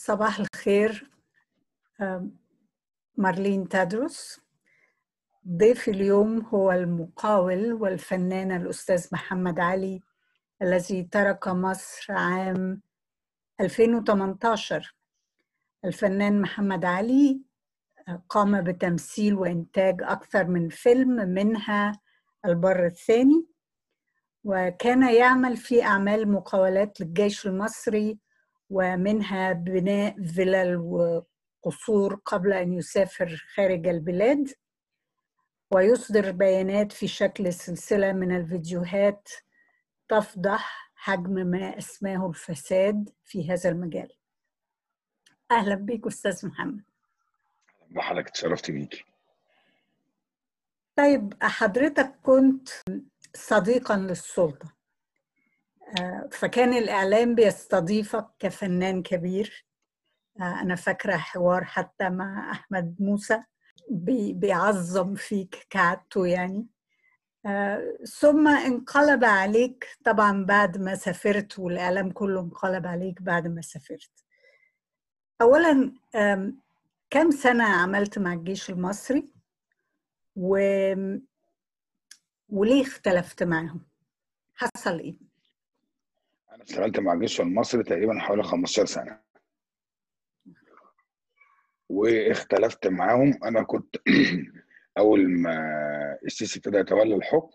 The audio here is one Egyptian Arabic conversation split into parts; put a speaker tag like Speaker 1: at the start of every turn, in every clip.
Speaker 1: صباح الخير مارلين تادروس ضيف اليوم هو المقاول والفنان الأستاذ محمد علي الذي ترك مصر عام 2018 الفنان محمد علي قام بتمثيل وإنتاج أكثر من فيلم منها البر الثاني وكان يعمل في أعمال مقاولات للجيش المصري ومنها بناء فلل وقصور قبل أن يسافر خارج البلاد ويصدر بيانات في شكل سلسلة من الفيديوهات تفضح حجم ما اسماه الفساد في هذا المجال أهلا بك أستاذ محمد
Speaker 2: بحضرتك اتشرفت بيكي
Speaker 1: طيب حضرتك كنت صديقا للسلطة فكان الإعلام بيستضيفك كفنان كبير أنا فاكرة حوار حتى مع أحمد موسى بيعظم فيك كعادته يعني ثم انقلب عليك طبعا بعد ما سافرت والإعلام كله انقلب عليك بعد ما سافرت أولا كم سنة عملت مع الجيش المصري و... وليه اختلفت معهم؟ حصل ايه؟
Speaker 2: انا اشتغلت مع الجيش المصري تقريبا حوالي 15 سنه واختلفت معاهم انا كنت اول ما السيسي ابتدى يتولى الحكم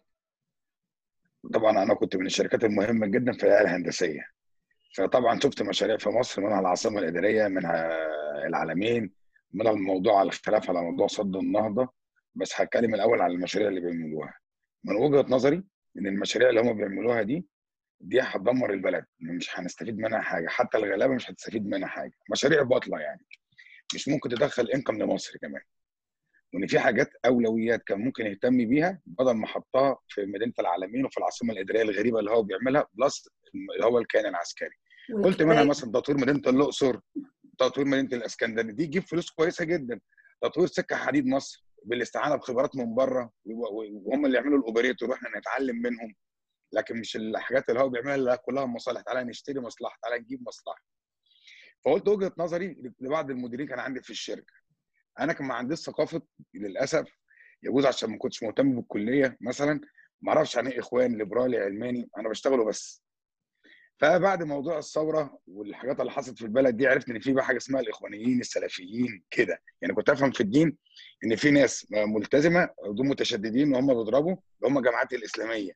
Speaker 2: طبعا انا كنت من الشركات المهمه جدا في الهيئه الهندسيه فطبعا شفت مشاريع في مصر منها العاصمه الاداريه منها العالمين منها الموضوع على الخلاف على موضوع صد النهضه بس هتكلم الاول على المشاريع اللي بيعملوها من وجهه نظري ان المشاريع اللي هم بيعملوها دي دي هتدمر البلد مش هنستفيد منها حاجه حتى الغلابه مش هتستفيد منها حاجه مشاريع باطله يعني مش ممكن تدخل انكم لمصر كمان وان في حاجات اولويات كان ممكن يهتم بيها بدل ما حطها في مدينه العالمين وفي العاصمه الاداريه الغريبه اللي هو بيعملها بلس اللي هو الكيان العسكري قلت منها مثلا تطوير مدينه الاقصر تطوير مدينه الاسكندريه دي تجيب فلوس كويسه جدا تطوير سكه حديد مصر بالاستعانه بخبرات من بره وهم اللي يعملوا الاوبريتور واحنا نتعلم منهم لكن مش الحاجات اللي هو بيعملها اللي كلها مصالح تعالى نشتري مصلحه تعالى نجيب مصلحه فقلت وجهه نظري لبعض المديرين كان عندي في الشركه انا كان ما عنديش ثقافه للاسف يجوز عشان ما كنتش مهتم بالكليه مثلا ما اعرفش عن ايه اخوان ليبرالي علماني انا بشتغله بس فبعد موضوع الثوره والحاجات اللي حصلت في البلد دي عرفت ان في بقى حاجه اسمها الاخوانيين السلفيين كده يعني كنت افهم في الدين ان في ناس ملتزمه دول متشددين وهم بيضربوا اللي هم الجماعات الاسلاميه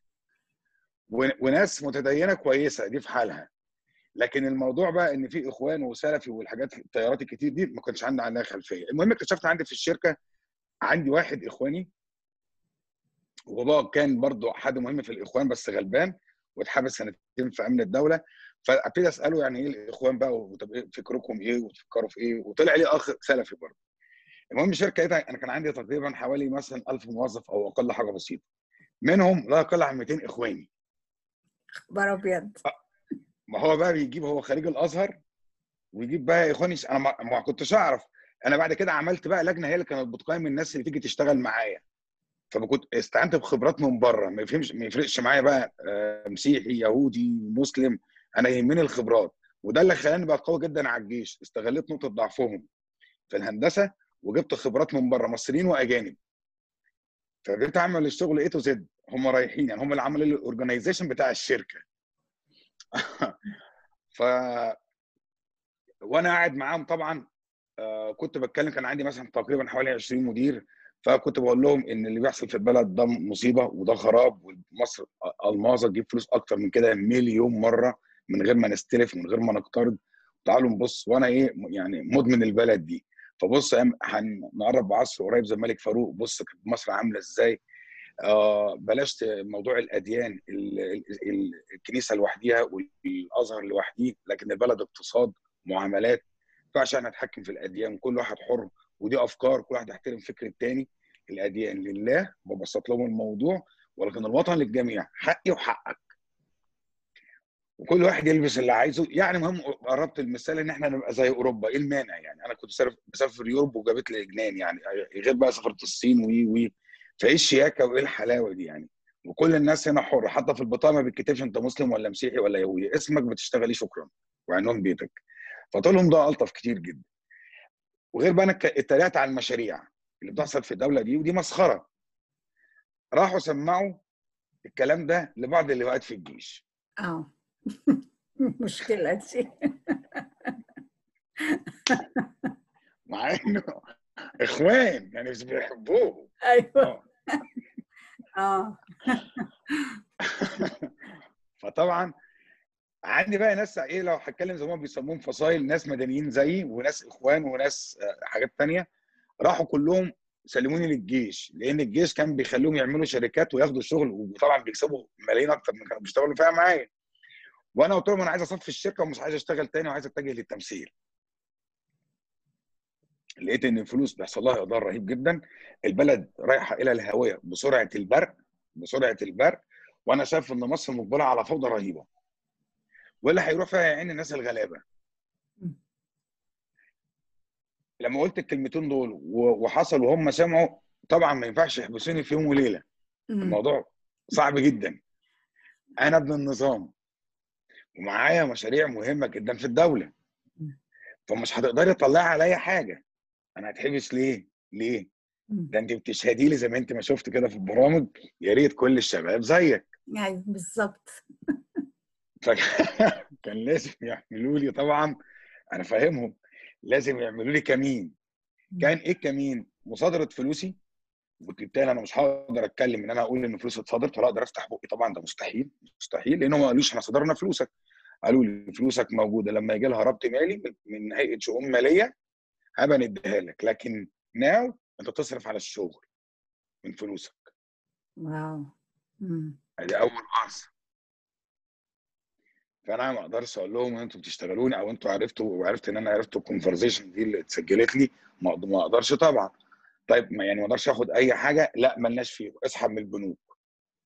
Speaker 2: وناس متدينه كويسه دي في حالها لكن الموضوع بقى ان في اخوان وسلفي والحاجات التيارات الكتير دي ما كنتش عندي عنها خلفيه المهم اكتشفت عندي في الشركه عندي واحد اخواني وبابا كان برضه حد مهم في الاخوان بس غلبان واتحبس سنتين في امن الدوله فابتدي اساله يعني ايه الاخوان بقى وطب ايه فكركم ايه وتفكروا في ايه وطلع لي اخ سلفي برضه المهم الشركه انا كان عندي تقريبا حوالي مثلا 1000 موظف او اقل حاجه بسيطه منهم لا يقل عن 200 اخواني
Speaker 1: اخبار ابيض
Speaker 2: ما هو بقى بيجيب هو خريج الازهر ويجيب بقى اخواني انا ما, ما كنتش اعرف انا بعد كده عملت بقى لجنه هي اللي كانت بتقيم الناس اللي تيجي تشتغل معايا فكنت استعنت بخبرات من بره ما يفهمش ما يفرقش معايا بقى مسيحي يهودي مسلم انا يهمني الخبرات وده اللي خلاني بقى قوي جدا على الجيش استغليت نقطه ضعفهم في الهندسه وجبت خبرات من بره مصريين واجانب فبقيت اعمل الشغل اي تو زد هم رايحين يعني هم اللي عملوا لي الاورجنايزيشن بتاع الشركه ف وانا قاعد معاهم طبعا كنت بتكلم كان عندي مثلا تقريبا حوالي 20 مدير فكنت بقول لهم ان اللي بيحصل في البلد ده مصيبه وده خراب ومصر الماظه تجيب فلوس اكتر من كده مليون مره من غير ما نستلف من غير ما نقترض تعالوا نبص وانا ايه يعني مدمن البلد دي فبص هنقرب بعصر قريب زي الملك فاروق بص مصر عامله ازاي آه بلاش موضوع الاديان ال ال ال الكنيسه لوحديها والازهر لوحديه لكن البلد اقتصاد معاملات ما ينفعش احنا نتحكم في الاديان كل واحد حر ودي افكار كل واحد يحترم فكر التاني الاديان لله ببسط لهم الموضوع ولكن الوطن للجميع حقي وحقك وكل واحد يلبس اللي عايزه يعني مهم قربت المثال ان احنا نبقى زي اوروبا ايه المانع يعني انا كنت بسافر يوروب وجابت لي جنان يعني غير بقى سافرت الصين وي وي فايه الشياكه وايه الحلاوه دي يعني وكل الناس هنا حره حتى في البطاقه ما بيتكتبش انت مسلم ولا مسيحي ولا يهودي اسمك بتشتغلي شكرا وعنوان بيتك فقلت لهم ده الطف كتير جدا وغير بقى انا ك- اتريقت على المشاريع اللي بتحصل في الدوله دي ودي مسخره راحوا سمعوا الكلام ده لبعض اللواءات في الجيش
Speaker 1: اه مشكلة دي
Speaker 2: مع انه اخوان يعني مش بيحبوه
Speaker 1: ايوه
Speaker 2: آه.
Speaker 1: اه
Speaker 2: فطبعا عندي بقى ناس ايه لو هتكلم زي ما بيسموهم فصايل ناس مدنيين زيي وناس اخوان وناس آه، حاجات تانية راحوا كلهم سلموني للجيش لان الجيش كان بيخليهم يعملوا شركات وياخدوا شغل وطبعا بيكسبوا ملايين اكتر من كانوا بيشتغلوا فيها معايا وانا قلت لهم انا عايز اصفي الشركه ومش عايز اشتغل تاني وعايز اتجه للتمثيل لقيت ان الفلوس بيحصل لها اهدار رهيب جدا البلد رايحه الى الهاويه بسرعه البرق بسرعه البرق وانا شايف ان مصر مقبله على فوضى رهيبه واللي هيروح فيها يا عين الناس الغلابه لما قلت الكلمتين دول و- وحصل وهم سمعوا طبعا ما ينفعش يحبسوني في يوم وليله
Speaker 1: أمم.
Speaker 2: الموضوع صعب جدا انا ابن النظام ومعايا مشاريع مهمه جدا في الدوله فمش هتقدري تطلعي عليا حاجه انا هتحبس ليه ليه
Speaker 1: أمم.
Speaker 2: ده انت بتشهدي لي زي ما انت ما شفت كده في البرامج يا ريت كل الشباب زيك
Speaker 1: ايوه بالظبط
Speaker 2: فكان لازم يعملوا لي طبعا انا فاهمهم لازم يعملوا لي كمين كان ايه الكمين مصادره فلوسي وبالتالي انا مش هقدر اتكلم ان انا اقول ان فلوسي اتصادرت ولا اقدر افتح بقي طبعا ده مستحيل مستحيل لان هم ما قالوش احنا صدرنا فلوسك قالوا لي فلوسك موجوده لما يجي لها ربط مالي من- من هيئه شؤون ماليه هبقى نديها لك لكن ناو انت تصرف على الشغل من فلوسك
Speaker 1: واو أمم.
Speaker 2: ادي اول قرص فانا ما اقدرش اقول لهم ان انتوا بتشتغلوني او انتوا عرفتوا وعرفت ان انا عرفت الكونفرزيشن دي اللي اتسجلت لي ما أقد- ما اقدرش طبعا طيب ما يعني ما اقدرش اخد اي حاجه لا ملناش فيه اسحب من البنوك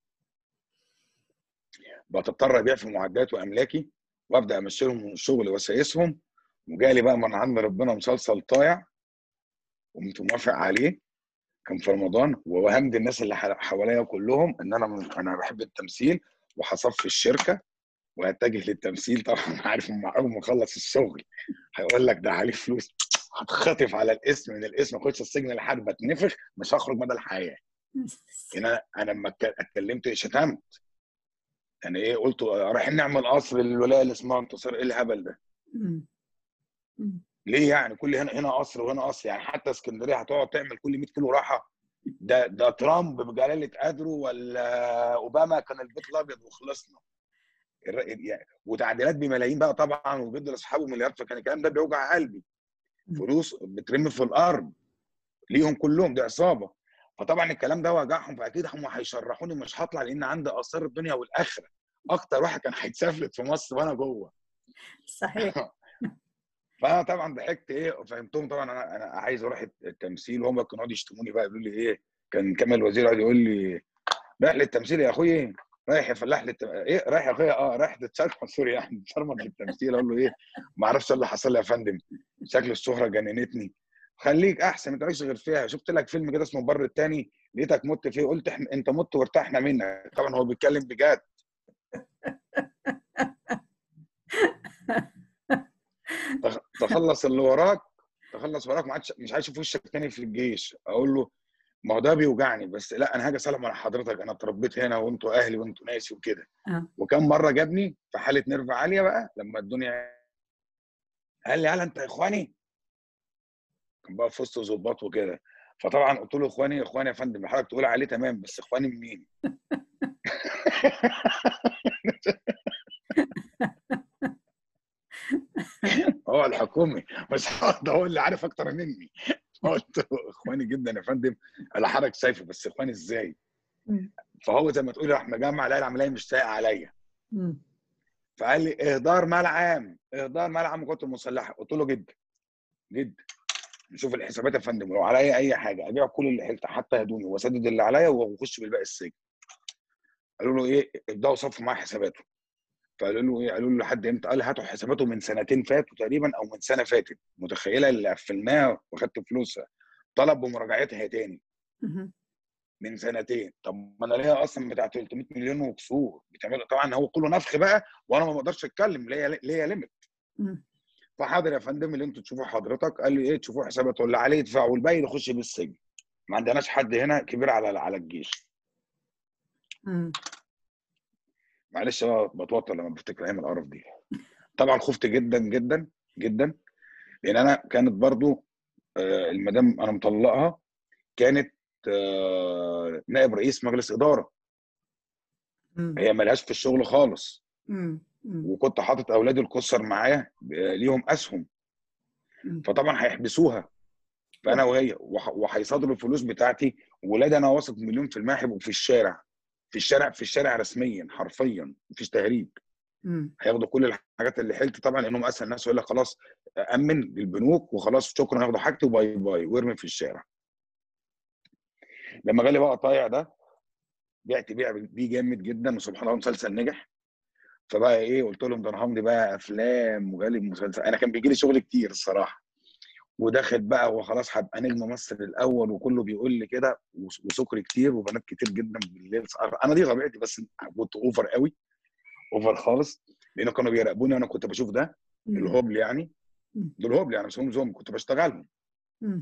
Speaker 2: بتضطر ابيع في معدات واملاكي وابدا امشيهم من الشغل واسايسهم وجالي بقى من عند ربنا مسلسل طايع وقمت موافق عليه كان في رمضان ووهمت الناس اللي ح- حواليا كلهم ان انا من انا بحب التمثيل وهصفي الشركه وهتجه للتمثيل طبعا عارف إن اول ما اخلص الشغل هيقول لك ده عليه فلوس هتخطف على الاسم من الاسم اخش السجن لحد ما اتنفخ مش هخرج مدى الحياه يعني انا انا لما اتك- اتكلمت شتمت يعني ايه قلت رايحين نعمل قصر للولايه اللي اسمها انتصار ايه الهبل ده
Speaker 1: أمم. أمم.
Speaker 2: ليه يعني كل هنا هنا قصر وهنا قصر يعني حتى اسكندريه هتقعد تعمل كل 100 كيلو راحه ده ده ترامب بجلاله قدره ولا اوباما كان البيت الابيض وخلصنا الر- يعني وتعديلات بملايين بقى طبعا وبيدوا لاصحابه مليارات فكان الكلام ده بيوجع قلبي فلوس بترمي في الارض ليهم كلهم دي عصابه فطبعا الكلام ده وجعهم فاكيد هم هيشرحوني مش هطلع لان عندي اثار الدنيا والاخره اكتر واحد كان هيتسافلت في مصر وانا جوه
Speaker 1: صحيح
Speaker 2: فانا طبعا ضحكت ايه وفهمتهم طبعا انا انا عايز اروح التمثيل وهم كانوا يقعدوا يشتموني بقى يقولوا لي ايه كان كامل الوزير قاعد يقول لي رايح للتمثيل يا اخويا ايه رايح يا فلاح للت... ايه رايح يا اخويا اه رايح تتشرمط سوري يعني تتشرمط للتمثيل اقول له ايه ما اعرفش إيه اللي حصل لي يا فندم شكل الشهره جننتني خليك احسن انت مالكش غير فيها شفت لك فيلم كده اسمه بر التاني لقيتك مت فيه قلت احنا انت مت وارتحنا منك طبعا هو بيتكلم بجد تخ- تخلص اللي وراك تخلص وراك ما عادش مش عايز اشوف وشك تاني في الجيش اقول له ما هو ده بيوجعني بس لا انا هاجي اسلم على حضرتك انا اتربيت هنا وانتوا اهلي وانتوا ناسي وكده
Speaker 1: آه.
Speaker 2: وكم مره جابني في حاله نرفة عاليه بقى لما الدنيا قال لي هلا انت يا اخواني كان بقى في وسط ظباط وكده فطبعا قلت له اخواني اخواني يا فندم حضرتك تقول عليه تمام بس اخواني منين؟ هو الحكومي مش هقعد هو اللي عارف اكتر مني قلت له اخواني جدا يا فندم قال لي حضرتك شايفه بس اخواني ازاي؟
Speaker 1: أمم.
Speaker 2: فهو زي ما تقولي راح مجمع لا العمليه مش سايقه عليا
Speaker 1: أمم.
Speaker 2: فقال لي اهدار مال عام اهدار مال عام القوات المسلحه قلت له جدا جدا نشوف الحسابات يا فندم لو عليا اي حاجه ابيع كل اللي حلت حتى هدومي واسدد اللي عليا واخش بالباقي السجن قالوا له ايه ابداوا صفوا معاه حساباته فقالوا له ايه قالوا له لحد امتى قال هاتوا حساباته من سنتين فاتوا تقريبا او من سنه فاتت متخيله اللي قفلناها واخدت فلوسها طلب بمراجعتها تاني
Speaker 1: أمم.
Speaker 2: من سنتين طب ما انا ليا اصلا بتاع 300 مليون وكسور بتعمل طبعا هو كله نفخ بقى وانا ما بقدرش اتكلم ليا ليا ليميت
Speaker 1: أمم.
Speaker 2: فحاضر يا فندم اللي انتوا تشوفوه حضرتك قال لي ايه تشوفوه حسابات واللي عليه يدفع والباقي يخش بالسجن ما عندناش حد هنا كبير على على الجيش
Speaker 1: مم.
Speaker 2: معلش بقى بتوتر لما بفتكر ايام القرف دي طبعا خفت جدا جدا جدا لان انا كانت برضو آه، المدام انا مطلقها كانت آه، نائب رئيس مجلس اداره
Speaker 1: مم.
Speaker 2: هي ملهاش في الشغل خالص
Speaker 1: مم. مم.
Speaker 2: وكنت حاطط اولادي القصر معايا آه، ليهم اسهم
Speaker 1: مم.
Speaker 2: فطبعا هيحبسوها فانا وهي وح- وهيصادروا الفلوس بتاعتي ولادي انا واثق مليون في المية هيبقوا في الشارع في الشارع في الشارع رسميا حرفيا مفيش تهريب
Speaker 1: مم.
Speaker 2: هياخدوا كل الحاجات اللي حيلتي طبعا لانهم اسهل ناس يقول لك خلاص امن للبنوك وخلاص شكرا هاخدوا حاجتي وباي باي وارمي في الشارع لما جالي بقى طايع ده بعت بيع بيه جامد جدا وسبحان الله مسلسل نجح فبقى ايه قلت لهم ده انا همضي بقى افلام وجالي مسلسل انا كان بيجي لي شغل كتير الصراحه وداخل بقى وخلاص هبقى نجم مصر الاول وكله بيقول لي كده وس- وسكر كتير وبنات كتير جدا بالليل سهر. انا دي طبيعتي بس كنت اوفر قوي اوفر خالص لانه كانوا بيراقبوني وانا كنت بشوف ده
Speaker 1: مم.
Speaker 2: الهبل يعني
Speaker 1: مم.
Speaker 2: دول هبل يعني بس هم زوم كنت بشتغلهم
Speaker 1: مم.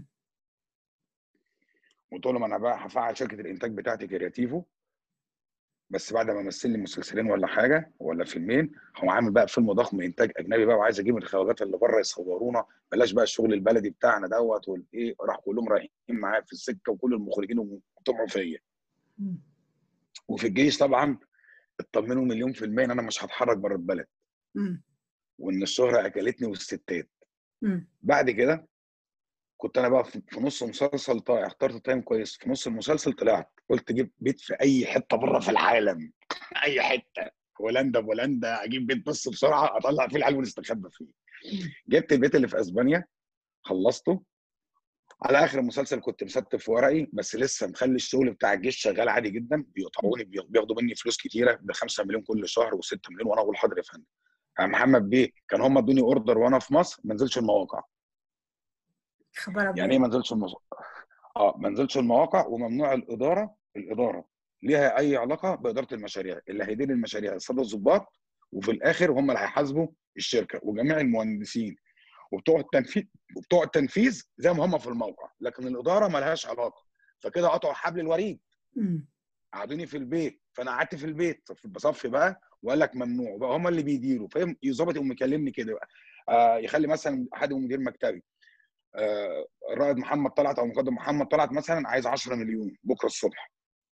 Speaker 2: قلت لهم انا بقى هفعل شركه الانتاج بتاعتي كرياتيفو بس بعد ما امثل لي مسلسلين ولا حاجه ولا فيلمين هو عامل بقى فيلم ضخم انتاج اجنبي بقى وعايز اجيب الخواجات اللي بره يصورونا بلاش بقى الشغل البلدي بتاعنا دوت والايه راح كلهم رايحين معايا في السكه وكل المخرجين طمعوا فيا
Speaker 1: مم.
Speaker 2: وفي الجيش طبعا اطمنوا مليون في الميه ان انا مش هتحرك بره البلد
Speaker 1: مم.
Speaker 2: وان الشهره اكلتني والستات
Speaker 1: مم.
Speaker 2: بعد كده كنت انا بقى في في نص مسلسل طالع اخترت تايم كويس في نص المسلسل طلعت قلت اجيب بيت في اي حته بره في العالم اي حته هولندا بولندا اجيب بيت بس بسرعه اطلع فيه العيال ونستخبى فيه جبت البيت اللي في اسبانيا خلصته على اخر المسلسل كنت مستف ورقي بس لسه مخلي الشغل بتاع الجيش شغال عادي جدا بيقطعوني بياخدوا مني فلوس كتيره ب 5 مليون كل شهر و6 مليون وانا اقول حاضر يا فندم يا محمد بيه كان هم ادوني اوردر وانا في مصر ما انزلش المواقع
Speaker 1: خبر
Speaker 2: يعني ايه
Speaker 1: ابيض
Speaker 2: ما انزلش المواقع؟ اه ما انزلش المواقع وممنوع الاداره الاداره ليها اي علاقه باداره المشاريع اللي هيدير المشاريع الساده الضباط وفي الاخر هم اللي هيحاسبوا الشركه وجميع المهندسين وبتوع التنفيذ وبتوع التنفيذ زي ما هم في الموقع لكن الاداره ما لهاش علاقه فكده قطعوا حبل الوريد
Speaker 1: مم.
Speaker 2: قعدوني في البيت فانا قعدت في البيت بصفي بقى وقال لك ممنوع بقى هم اللي بيديروا فاهم يظبط يقوم مكلمني كده بقى آه يخلي مثلا حد من مدير مكتبي آه الرائد محمد طلعت او مقدم محمد طلعت مثلا عايز 10 مليون بكره الصبح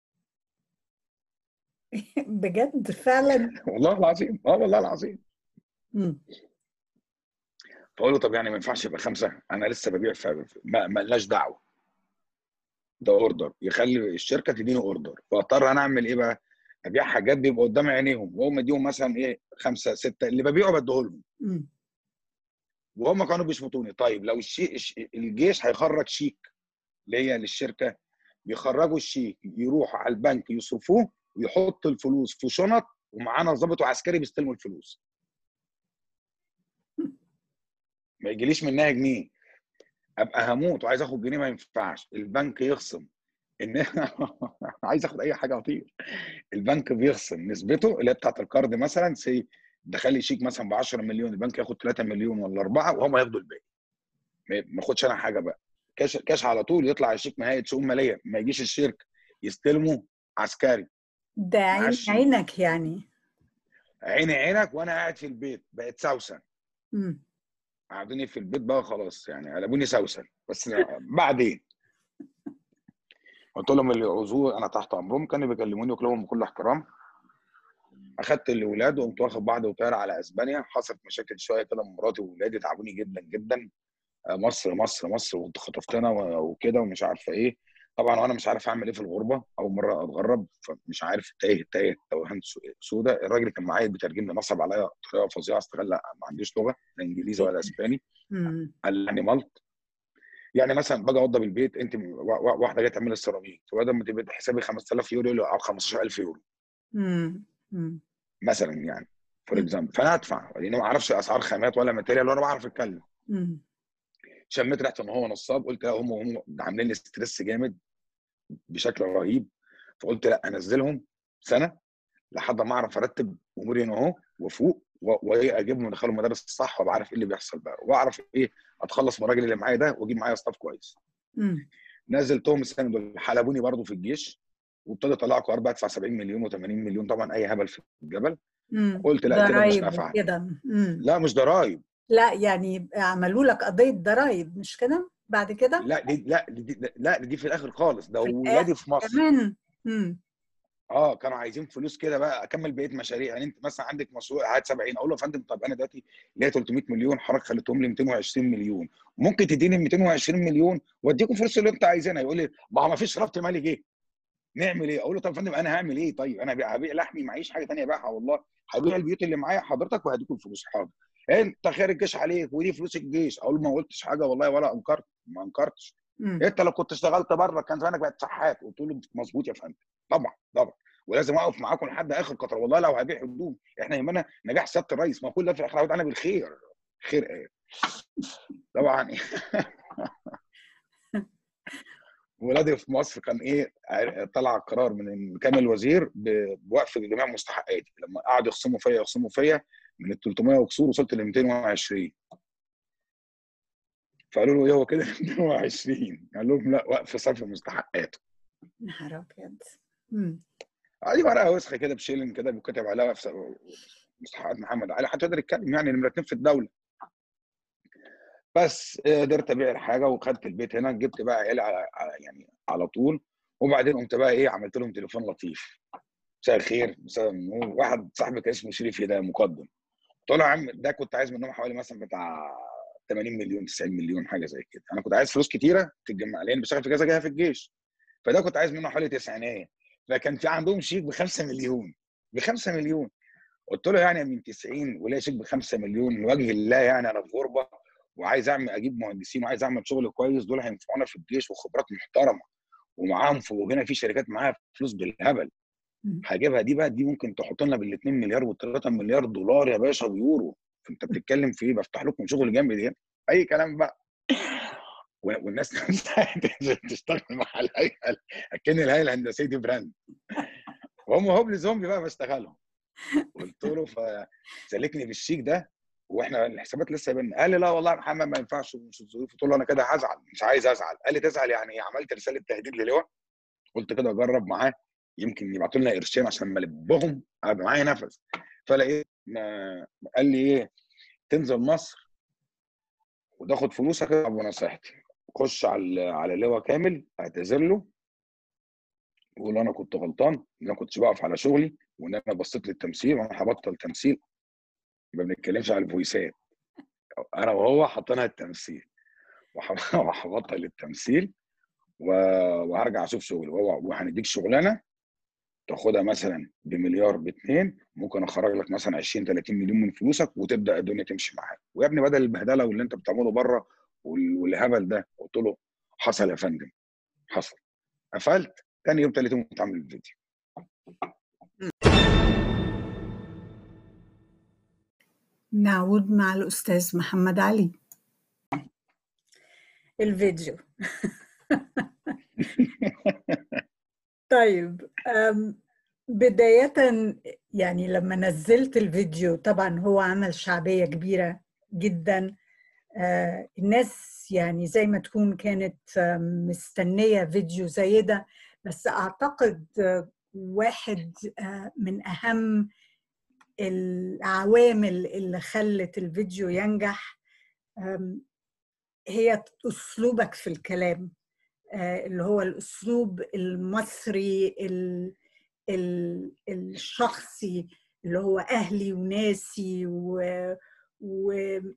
Speaker 1: بجد فعلا
Speaker 2: والله العظيم اه والله العظيم
Speaker 1: مم.
Speaker 2: فاقول له طب يعني ما ينفعش يبقى خمسه انا لسه ببيع في ما ما لناش دعوه ده اوردر يخلي الشركه تديني اوردر فاضطر انا اعمل ايه بقى؟ ابيع حاجات بيبقى قدام عينيهم وهم اديهم مثلا ايه خمسه سته اللي ببيعه بديه لهم
Speaker 1: مم.
Speaker 2: وهم كانوا بيشبطوني طيب لو الشيء الش- الجيش هيخرج شيك ليا للشركه بيخرجوا الشيك يروحوا على البنك يصرفوه ويحط الفلوس في شنط ومعانا ضابط وعسكري بيستلموا الفلوس ما يجيليش منها جنيه ابقى هموت وعايز اخد جنيه ما ينفعش البنك يخصم ان عايز اخد اي حاجه اطير البنك بيخصم نسبته اللي هي بتاعت القرض مثلا سي دخل لي شيك مثلا ب 10 مليون البنك ياخد 3 مليون ولا 4 وهم ياخدوا الباقي ما ما اخدش انا حاجه بقى كاش كاش على طول يطلع الشيك من هيئه شؤون ماليه ما يجيش الشركه يستلمه عسكري
Speaker 1: ده عين
Speaker 2: معلش.
Speaker 1: عينك يعني
Speaker 2: عيني عينك وانا قاعد في البيت بقت سوسن
Speaker 1: مم.
Speaker 2: قعدوني في البيت بقى خلاص يعني قلبوني سوسن بس بعدين قلت لهم اللي يعوزوه انا تحت امرهم كانوا بيكلموني وكلهم بكل احترام اخدت الاولاد وقمت واخد بعض وطاير على اسبانيا حصلت مشاكل شويه كده من مراتي واولادي تعبوني جدا جدا آه، مصر مصر مصر وانت خطفتنا و- وكده ومش عارفه ايه طبعا وانا مش عارف اعمل ايه في الغربه اول مره اتغرب فمش عارف تايه تايه توهان سو- سودا الراجل اللي كان معايا بيترجم لي نصب عليا بطريقه فظيعه استغل ما عنديش لغه لا انجليزي ولا اسباني
Speaker 1: مم.
Speaker 2: قال يعني ملط يعني مثلا باجي اوضب البيت انت وا- وا- واحده جايه تعمل السيراميك فبدل ما تبقى حسابي 5000 يورو يقول لي او 15000 يورو
Speaker 1: مم. مم.
Speaker 2: مثلا يعني فور
Speaker 1: مم.
Speaker 2: اكزامبل فانا ادفع لان ما اعرفش اسعار خامات ولا ماتيريال ولا بعرف اتكلم
Speaker 1: مم.
Speaker 2: شميت ريحه ان هو نصاب قلت لا هم هم عاملين لي ستريس جامد بشكل رهيب فقلت لا انزلهم سنه لحد ما اعرف ارتب اموري هنا اهو وافوق وايه اجيبهم ادخلهم المدارس الصح وابقى عارف ايه اللي بيحصل بقى واعرف ايه اتخلص من الراجل اللي معايا ده واجيب معايا ستاف كويس
Speaker 1: مم.
Speaker 2: نزلتهم السنه دول حلبوني برضو في الجيش وابتدى يطلعوا قرار بقى ادفع 70 مليون و80 مليون طبعا اي هبل في الجبل
Speaker 1: مم.
Speaker 2: قلت لا كده مش
Speaker 1: ضرايب
Speaker 2: نافعه
Speaker 1: كده مم.
Speaker 2: لا مش ضرايب
Speaker 1: لا يعني عملوا لك قضيه ضرايب مش كده بعد كده
Speaker 2: لا دي لا دي لا دي في الاخر خالص ده
Speaker 1: في الآخر
Speaker 2: ولادي في مصر
Speaker 1: كمان مم.
Speaker 2: اه كانوا عايزين فلوس كده بقى اكمل بقيه مشاريع يعني انت مثلا عندك مشروع قاعد 70 اقول له يا فندم طب انا دلوقتي ليا 300 مليون حضرتك خليتهم لي 220 مليون ممكن تديني 220 مليون واديكم فلوس اللي انت عايزينها يقول لي ما هو ما فيش ربط مالي جه نعمل ايه؟ اقول له طب يا فندم انا هعمل ايه طيب انا هبيع هبيع لحمي معيش حاجه ثانيه ابيعها والله هبيع البيوت اللي معايا حضرتك وهديكم الفلوس حاضر انت خير الجيش عليك ودي فلوس الجيش اقول له ما قلتش حاجه والله ولا انكرت ما انكرتش
Speaker 1: مم.
Speaker 2: انت لو كنت اشتغلت بره كان زمانك بقت شحات قلت له مظبوط يا فندم طبعا طبعا ولازم اقف معاكم لحد اخر قطر والله لو هبيع هدوم احنا يهمنا نجاح سياده الرئيس ما كل ده في الاخر هيعود علينا بالخير خير ايه طبعا ولادي في مصر كان ايه طلع قرار من كامل الوزير ب- بوقف جميع مستحقاتي لما قعدوا يخصموا فيا يخصموا فيا من ال 300 وكسور وصلت ل 220 فقالوا له ايه هو كده 220 قال لهم لا وقف صرف مستحقاته
Speaker 1: نهار ابيض مم.
Speaker 2: دي ورقه وسخه كده بشيلن كده بيتكتب عليها في مستحقات محمد علي حتى يقدر يتكلم يعني نمره اتنين في الدوله بس قدرت ابيع الحاجه وخدت البيت هنا جبت بقى عيالي على على- يعني على طول وبعدين قمت بقى ايه عملت لهم تليفون لطيف مساء الخير مساء النور واحد صاحبي كان اسمه شريف ده مقدم قلت له يا عم ده كنت عايز منهم حوالي مثلا بتاع 80 مليون 90 مليون حاجه زي كده انا كنت عايز فلوس كتيره تتجمع لان بشتغل في كذا جهه في الجيش فده كنت عايز منه حوالي 90 فكان في عندهم شيك ب 5 مليون ب 5 مليون قلت له يعني من 90 ولا شيك ب 5 مليون لوجه الله يعني انا في غربه وعايز اعمل اجيب مهندسين وعايز اعمل شغل كويس دول هينفعونا في الجيش وخبرات محترمه ومعاهم فوق هنا في شركات معاها فلوس بالهبل
Speaker 1: مم.
Speaker 2: هجيبها دي بقى دي ممكن تحط لنا بال 2 مليار وال 3 مليار دولار يا باشا بيورو فانت بتتكلم في ايه بفتح لكم شغل جامد هنا اي كلام بقى و- والناس نفسها تشتغل مع الهيئه اكن الهيئه الهندسيه دي براند وهم هوبلي زومبي بقى بشتغلهم قلت له فسلكني بالشيك ده واحنا الحسابات لسه بينا قال لي لا والله يا محمد ما ينفعش مش الظروف قلت له انا كده هزعل مش عايز ازعل قال لي تزعل يعني إيه؟ عملت رساله تهديد للواء قلت كده اجرب معاه يمكن يبعتوا لنا قرشين عشان ما البهم ابقى معايا نفس فلقيت ما- قال لي ايه تنزل مصر وتاخد فلوسك ابو نصيحتي خش على على لواء كامل اعتذر له وقول له انا كنت غلطان ان انا كنتش بقف على شغلي وان انا بصيت للتمثيل وانا هبطل تمثيل ما بنتكلمش على الفويسات انا وهو حطينا التمثيل وح- وهبطل التمثيل و- وهرجع اشوف شغلي وهو- وهنديك شغلانه تاخدها مثلا بمليار باتنين ممكن اخرج لك مثلا 20 30 مليون من فلوسك وتبدا الدنيا تمشي معاك ويا ابني بدل البهدله واللي انت بتعمله بره وال- والهبل ده قلت له حصل يا فندم حصل قفلت تاني يوم تالت يوم كنت عامل الفيديو
Speaker 1: نعود مع الأستاذ محمد علي الفيديو طيب أم، بداية يعني لما نزلت الفيديو طبعا هو عمل شعبية كبيرة جدا آه، الناس يعني زي ما تكون كانت آم، مستنية فيديو زي ده بس أعتقد آه، واحد آه، من أهم العوامل اللي خلت الفيديو ينجح آم، هي أسلوبك في الكلام آه، اللي هو الأسلوب المصري ال- ال- الشخصي اللي هو أهلي وناسي و- وفيها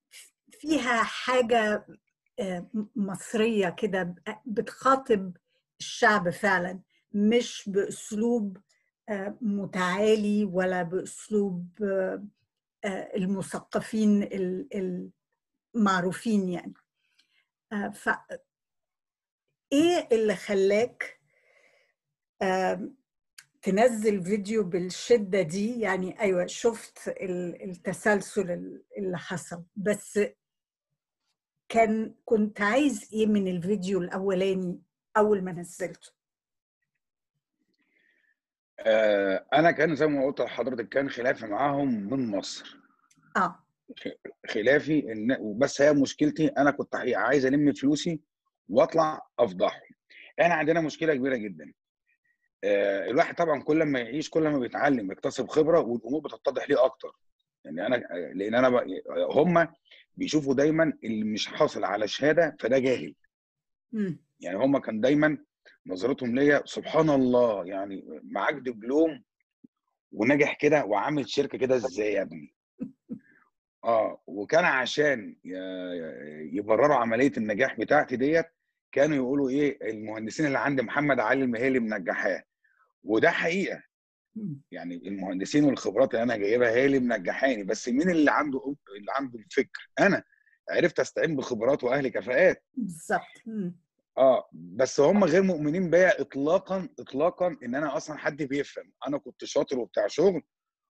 Speaker 1: حاجة آه، مصرية كده بتخاطب الشعب فعلا مش بأسلوب آه، متعالي ولا بأسلوب آه، آه، المثقفين ال- المعروفين يعني آه، ف ايه اللي خلاك آم، تنزل فيديو بالشدة دي يعني ايوه شفت ال- التسلسل ال- اللي حصل بس كان كنت عايز ايه من الفيديو الاولاني اول ما نزلته
Speaker 2: آه انا كان زي ما قلت لحضرتك كان خلافي معاهم من مصر
Speaker 1: اه
Speaker 2: خلافي ان بس هي مشكلتي انا كنت حقيقة عايز الم فلوسي واطلع افضحهم احنا عندنا مشكله كبيره جدا آه الواحد طبعا كل ما يعيش كل ما بيتعلم بيكتسب خبره والامور بتتضح ليه اكتر يعني انا لان انا ب... هم بيشوفوا دايما اللي مش حاصل على شهاده فده جاهل
Speaker 1: مم.
Speaker 2: يعني هم كان دايما نظرتهم ليا سبحان الله يعني معاك دبلوم ونجح كده وعامل شركه كده ازاي يا ابني اه وكان عشان ي- يبرروا عمليه النجاح بتاعتي ديت كانوا يقولوا ايه المهندسين اللي عند محمد علي هي اللي منجحاه وده حقيقه
Speaker 1: مم.
Speaker 2: يعني المهندسين والخبرات اللي انا جايبها هي اللي منجحاني بس مين اللي عنده اللي عنده الفكر انا عرفت استعين بخبرات واهل كفاءات بالظبط اه بس هم غير مؤمنين بيا اطلاقا اطلاقا ان انا اصلا حد بيفهم انا كنت شاطر وبتاع شغل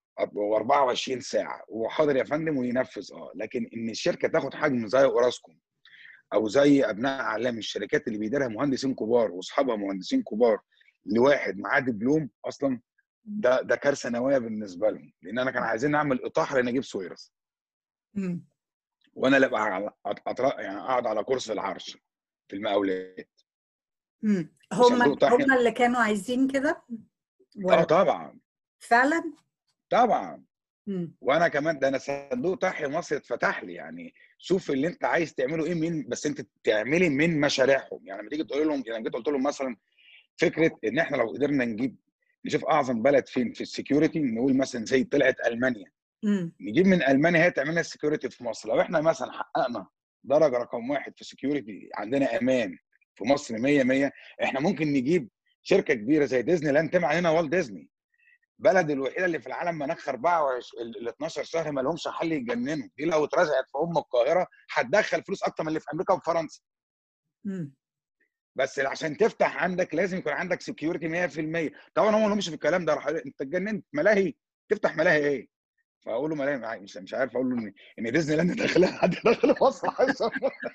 Speaker 2: و24 ساعه وحاضر يا فندم وينفذ اه لكن ان الشركه تاخد حجم زي اوراسكوم او زي ابناء اعلام الشركات اللي بيديرها مهندسين كبار واصحابها مهندسين كبار لواحد معاه دبلوم اصلا ده ده كارثه نوويه بالنسبه لهم لان انا كان عايزين نعمل اطاحه لنجيب سويرس
Speaker 1: مم.
Speaker 2: وانا اللي ابقى على- أطر- يعني اقعد على كرسي العرش في المقاولات
Speaker 1: مم.
Speaker 2: وصندوق
Speaker 1: هم
Speaker 2: تحيا.
Speaker 1: هم اللي كانوا عايزين كده
Speaker 2: اه
Speaker 1: ولا
Speaker 2: طبعا
Speaker 1: فعلا
Speaker 2: طبعا
Speaker 1: مم.
Speaker 2: وانا كمان ده انا صندوق تحيا مصر اتفتح لي يعني شوف اللي انت عايز تعمله ايه من بس انت تعملي من مشاريعهم يعني لما تيجي تقول لهم يعني جيت قلت لهم مثلا فكره ان احنا لو قدرنا نجيب نشوف اعظم بلد فين في السكيورتي نقول مثلا زي طلعت المانيا
Speaker 1: مم.
Speaker 2: نجيب من المانيا هي تعمل لنا السكيورتي في مصر لو احنا مثلا حققنا درجه رقم واحد في السكيورتي عندنا امان في مصر 100 100 احنا ممكن نجيب شركه كبيره زي ديزني لاند تبع هنا والت ديزني بلد الوحيده اللي في العالم مناخها 24 ال 12 شهر ما لهمش حل يتجننوا دي لو اترزعت في ام القاهره هتدخل فلوس اكتر من اللي في امريكا وفرنسا
Speaker 1: مم.
Speaker 2: بس عشان تفتح عندك لازم يكون عندك سكيورتي 100% طبعا هم ما لهمش في الكلام ده راح يقول انت اتجننت ملاهي تفتح ملاهي ايه؟ فاقول له ملاهي مش مش عارف اقول له ان ان ديزني لاند داخلها حد داخل مصر عشان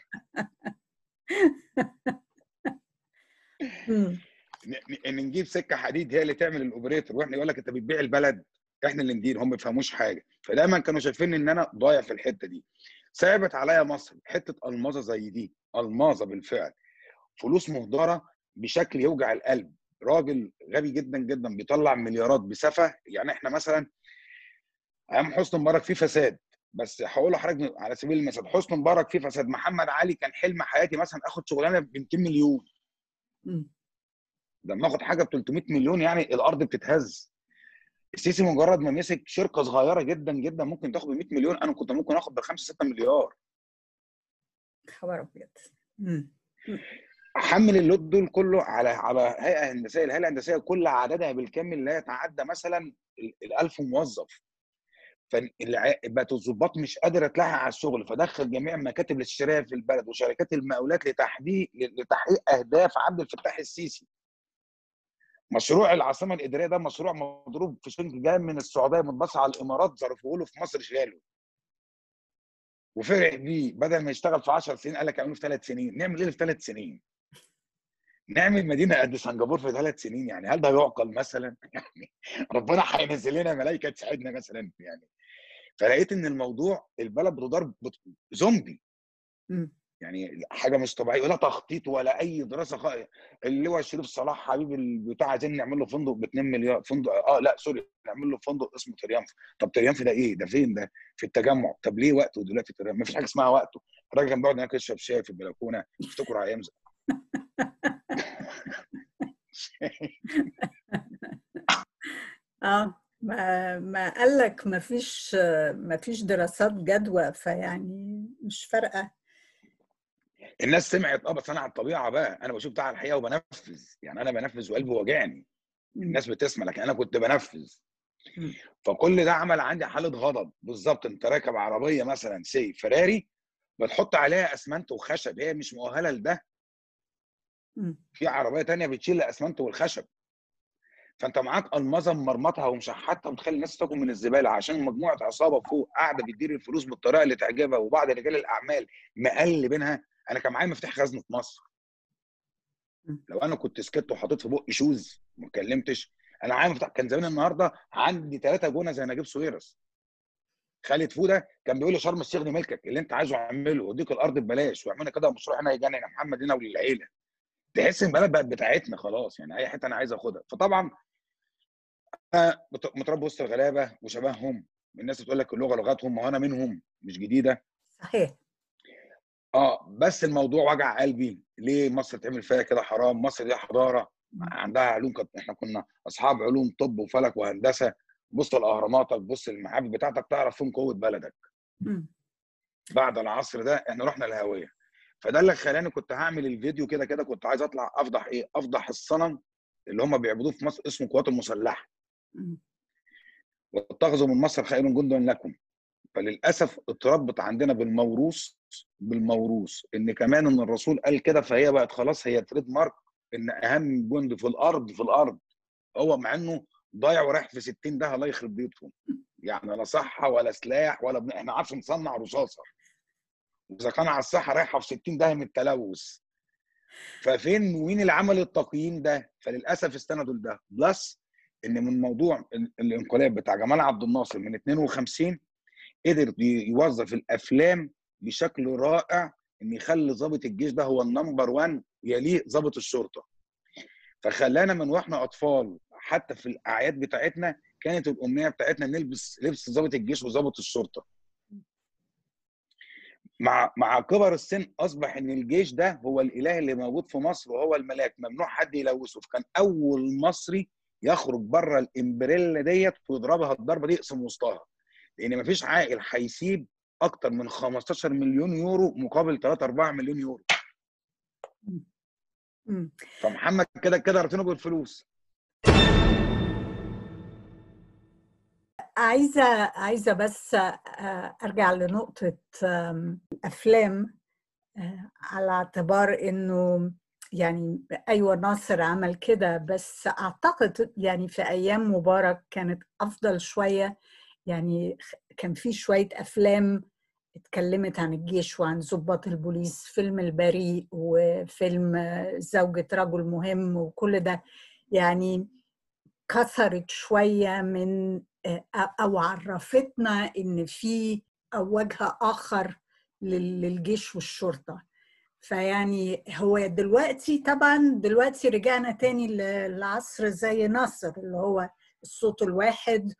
Speaker 1: مم.
Speaker 2: ن- ن- ان نجيب سكه حديد هي اللي تعمل الاوبريتور واحنا يقول لك انت بتبيع البلد احنا اللي ندير هم ما بيفهموش حاجه فدايما كانوا شايفين ان انا ضايع في الحته دي صعبت عليا مصر حته الماظه زي دي الماظه بالفعل فلوس مهدره بشكل يوجع القلب راجل غبي جدا جدا بيطلع مليارات بسفه يعني احنا مثلا ايام حسني مبارك في فساد بس هقول لحضرتك على سبيل المثال حسني مبارك في فساد محمد علي كان حلم حياتي مثلا اخد شغلانه ب 200 مليون
Speaker 1: مم.
Speaker 2: لما اخد حاجه ب 300 مليون يعني الارض بتتهز السيسي مجرد ما مسك شركه صغيره جدا جدا ممكن تاخد ب 100 مليون انا كنت ممكن اخد ب 5 6 مليار
Speaker 1: خبر ابيض مم.
Speaker 2: احمل اللود دول كله على على هيئه هندسيه الهيئه الهندسيه كل عددها بالكامل لا يتعدى مثلا ال 1000 موظف فبقت الضباط مش قادره تلاحق على الشغل فدخل جميع مكاتب الاستشاريه في البلد وشركات المقاولات لتحقيق لتحقيق اهداف عبد الفتاح السيسي مشروع العاصمه الاداريه ده مشروع مضروب في شنك جاي من السعوديه متبص على الامارات ظرفوه له في مصر شغاله وفرح بيه بدل ما يشتغل في 10 سنين قال لك اعمله في ثلاث سنين نعمل ايه في ثلاث سنين نعمل مدينه قد سنغافور في ثلاث سنين يعني هل ده يعقل مثلا يعني ربنا هينزل لنا ملائكه تساعدنا مثلا يعني فلقيت ان الموضوع البلد بتدار بت- زومبي
Speaker 1: مم.
Speaker 2: يعني حاجه مش طبيعيه ولا تخطيط ولا اي دراسه خ... اللواء شريف صلاح حبيب البتاع عايزين نعمل له فندق ب 2 مليار فندق اه لا سوري نعمل له فندق اسمه تريامف طب تريامف ده ايه ده فين ده في التجمع طب ليه وقته دلوقتي تريامف ما فيش حاجه اسمها وقته الراجل كان بيقعد هناك يشرب شاي في البلكونه افتكروا ايام زمان.
Speaker 1: اه ما ما قال لك ما فيش ما فيش دراسات جدوى فيعني مش فارقه
Speaker 2: الناس سمعت اه بس انا على الطبيعه بقى انا بشوف ده على الحقيقه وبنفذ يعني انا بنفذ وقلبي وجعني
Speaker 1: مم.
Speaker 2: الناس بتسمع لكن انا كنت بنفذ
Speaker 1: مم.
Speaker 2: فكل ده عمل عندي حاله غضب بالظبط انت راكب عربيه مثلا سي فراري بتحط عليها اسمنت وخشب هي مش مؤهله لده
Speaker 1: مم.
Speaker 2: في عربيه تانية بتشيل الاسمنت والخشب فانت معاك المظه مرمطها ومشحتها وتخلي الناس تاكل من الزباله عشان مجموعه عصابه فوق قاعده بتدير الفلوس بالطريقه اللي تعجبها وبعض رجال الاعمال مقلبينها انا كان معايا مفتاح خزنه مصر
Speaker 1: مم.
Speaker 2: لو انا كنت سكت وحطيت في بقي شوز ما اتكلمتش انا عامل كان زمان النهارده عندي ثلاثه جونه زي نجيب سويرس خالد فوده كان بيقول لي شرم الشيخ دي ملكك اللي انت عايزه اعمله وديك الارض ببلاش واعملنا كده مشروع هنا يجنن يا محمد هنا وللعيله تحس ان البلد بقت بتاعتنا خلاص يعني اي حته انا عايز اخدها فطبعا انا متربي وسط الغلابه وشبههم الناس بتقول لك اللغه لغتهم وانا منهم مش جديده
Speaker 1: صحيح
Speaker 2: اه بس الموضوع وجع قلبي ليه مصر تعمل فيها كده حرام مصر دي حضاره عندها علوم كت... احنا كنا اصحاب علوم طب وفلك وهندسه بص لاهراماتك بص للمعابد بتاعتك تعرف فين قوه بلدك
Speaker 1: م.
Speaker 2: بعد العصر ده احنا رحنا الهويه فده اللي خلاني كنت هعمل الفيديو كده كده كنت عايز اطلع افضح ايه افضح الصنم اللي هم بيعبدوه في مصر اسمه القوات المسلحه
Speaker 1: م.
Speaker 2: واتخذوا من مصر خير جند لكم فللاسف اتربط عندنا بالموروث بالموروث ان كمان ان الرسول قال كده فهي بقت خلاص هي تريد مارك ان اهم جند في الارض في الارض هو مع انه ضايع ورايح في 60 ده الله يخرب بيوتهم يعني لا صحه ولا سلاح ولا بن... احنا عارفين نصنع رصاصه واذا كان على الصحه رايحه في 60 ده من التلوث ففين وين اللي عمل التقييم ده فللاسف استندوا لده بلس ان من موضوع الانقلاب بتاع جمال عبد الناصر من 52 قدر يوظف الافلام بشكل رائع ان يخلي ضابط الجيش ده هو النمبر 1 يليه ضابط الشرطه فخلانا من واحنا اطفال حتى في الاعياد بتاعتنا كانت الامنيه بتاعتنا نلبس لبس ضابط الجيش وضابط الشرطه مع مع كبر السن اصبح ان الجيش ده هو الاله اللي موجود في مصر وهو الملاك ممنوع حد يلوثه فكان اول مصري يخرج بره الامبريلا ديت ويضربها الضربه دي يقسم وسطها لان مفيش عاقل هيسيب اكتر من 15 مليون يورو مقابل 3 4 مليون يورو
Speaker 1: م.
Speaker 2: فمحمد كده كده رتينه بالفلوس
Speaker 1: عايزه عايزه بس ارجع لنقطه الافلام على اعتبار انه يعني ايوه ناصر عمل كده بس اعتقد يعني في ايام مبارك كانت افضل شويه يعني كان في شويه افلام اتكلمت عن الجيش وعن ضباط البوليس فيلم البريء وفيلم زوجة رجل مهم وكل ده يعني كسرت شوية من أو عرفتنا إن في وجه آخر للجيش والشرطة فيعني هو دلوقتي طبعا دلوقتي رجعنا تاني للعصر زي ناصر اللي هو الصوت الواحد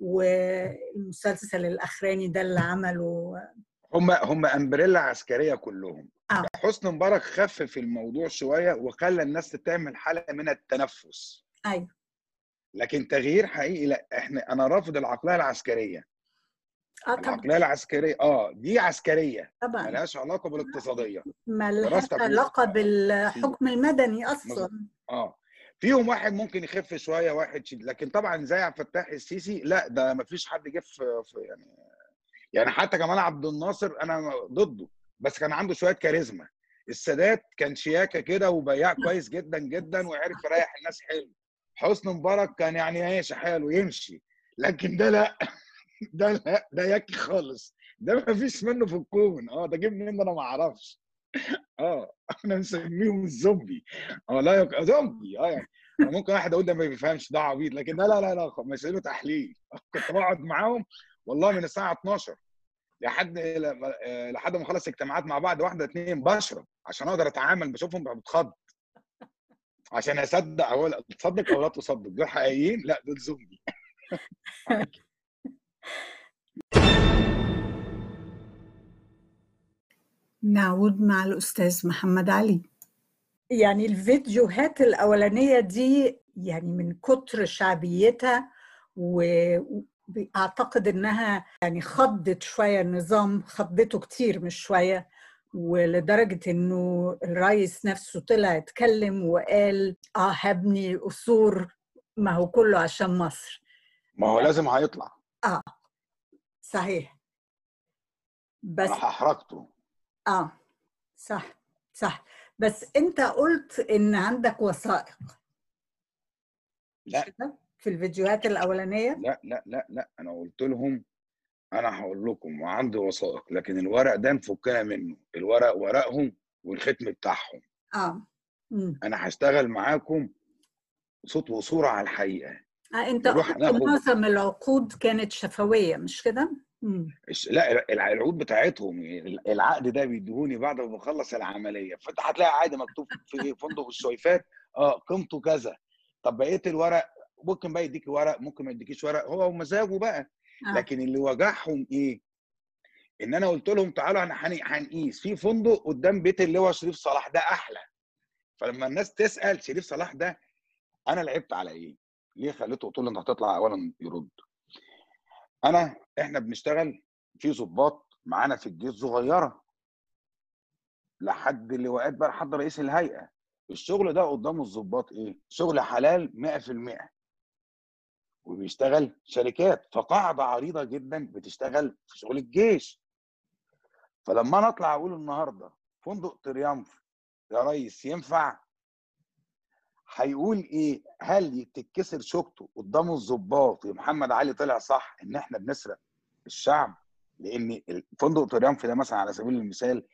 Speaker 1: والمسلسل الاخراني ده اللي عمله
Speaker 2: هم هم امبريلا عسكريه كلهم
Speaker 1: آه.
Speaker 2: حسني مبارك خفف الموضوع شويه وخلى الناس تعمل حاله من التنفس
Speaker 1: ايوه
Speaker 2: لكن تغيير حقيقي لا احنا انا رافض العقليه العسكريه
Speaker 1: اه طبعا
Speaker 2: العقليه العسكريه اه دي عسكريه
Speaker 1: طبعا
Speaker 2: ملهاش علاقه بالاقتصاديه
Speaker 1: ملهاش
Speaker 2: دراستك
Speaker 1: علاقه
Speaker 2: في-
Speaker 1: بالحكم المدني اصلا
Speaker 2: اه فيهم واحد ممكن يخف شويه واحد شد لكن طبعا زي عبد الفتاح السيسي لا ده ما فيش حد جه في في- يعني يعني حتى جمال عبد الناصر انا ضده بس كان عنده شويه كاريزما السادات كان شياكه كده وبياع كويس جدا جدا وعرف يريح الناس حلو حسني مبارك كان يعني ماشي حاله يمشي لكن ده لا ده لا ده ياكي خالص ده ما فيش منه في الكون اه ده جه منين ده انا ما اعرفش اه احنا مسميهم الزومبي اه لا يك... زومبي اه يعني ممكن واحد اقول ده ما بيفهمش ده عبيط لكن لا لا لا لا مسألة تحليل كنت بقعد معاهم والله من الساعه 12 لحد لحد ما اخلص اجتماعات مع بعض واحده اتنين بشرب عشان اقدر اتعامل بشوفهم بتخض عشان اصدق او لا تصدق او لا تصدق دول حقيقيين لا دول زومبي
Speaker 1: نعود مع الأستاذ محمد علي يعني الفيديوهات الأولانية دي يعني من كتر شعبيتها وأعتقد إنها يعني خضت شوية النظام خضته كتير مش شوية ولدرجة إنه الرئيس نفسه طلع اتكلم وقال آه هبني قصور ما هو كله عشان مصر
Speaker 2: ما هو لازم هيطلع
Speaker 1: صحيح بس
Speaker 2: انا هحرجته
Speaker 1: اه صح صح بس انت قلت ان عندك وثائق
Speaker 2: لا.
Speaker 1: مش كده؟ في الفيديوهات الاولانيه
Speaker 2: لا لا لا لا انا قلت لهم انا هقول لكم وعندي وثائق لكن الورق ده نفكنا منه الورق ورقهم والختم بتاعهم
Speaker 1: اه مم.
Speaker 2: انا هشتغل معاكم صوت وصوره على الحقيقه
Speaker 1: آه، انت
Speaker 2: نروح
Speaker 1: قلت
Speaker 2: ناخد
Speaker 1: معظم العقود كانت شفويه مش كده؟ مم.
Speaker 2: الش- لا الع- العقود بتاعتهم العقد ده بيديهوني بعد ما بخلص العمليه فانت هتلاقي عادي مكتوب في فندق الشويفات اه قيمته كذا طب بقيه الورق ممكن بقى يديك ورق ممكن ما يديكيش ورق هو ومزاجه بقى
Speaker 1: آه.
Speaker 2: لكن اللي وجعهم ايه؟ ان انا قلت لهم تعالوا احنا هن- هنقيس في فندق قدام بيت اللواء شريف صلاح ده احلى فلما الناس تسال شريف صلاح ده انا لعبت على ايه؟ ليه خليته قلت له انت هتطلع اولا يرد انا احنا بنشتغل في ضباط معانا في الجيش صغيره لحد اللواءات بقى لحد رئيس الهيئه الشغل ده قدام الضباط ايه؟ شغل حلال 100% وبيشتغل شركات فقاعده عريضه جدا بتشتغل في شغل الجيش فلما انا اطلع اقول النهارده فندق تريامف يا ريس ينفع هيقول ايه هل تتكسر شوكته قدام الضباط محمد علي طلع صح ان احنا بنسرق الشعب لان فندق تريامف ده مثلا على سبيل المثال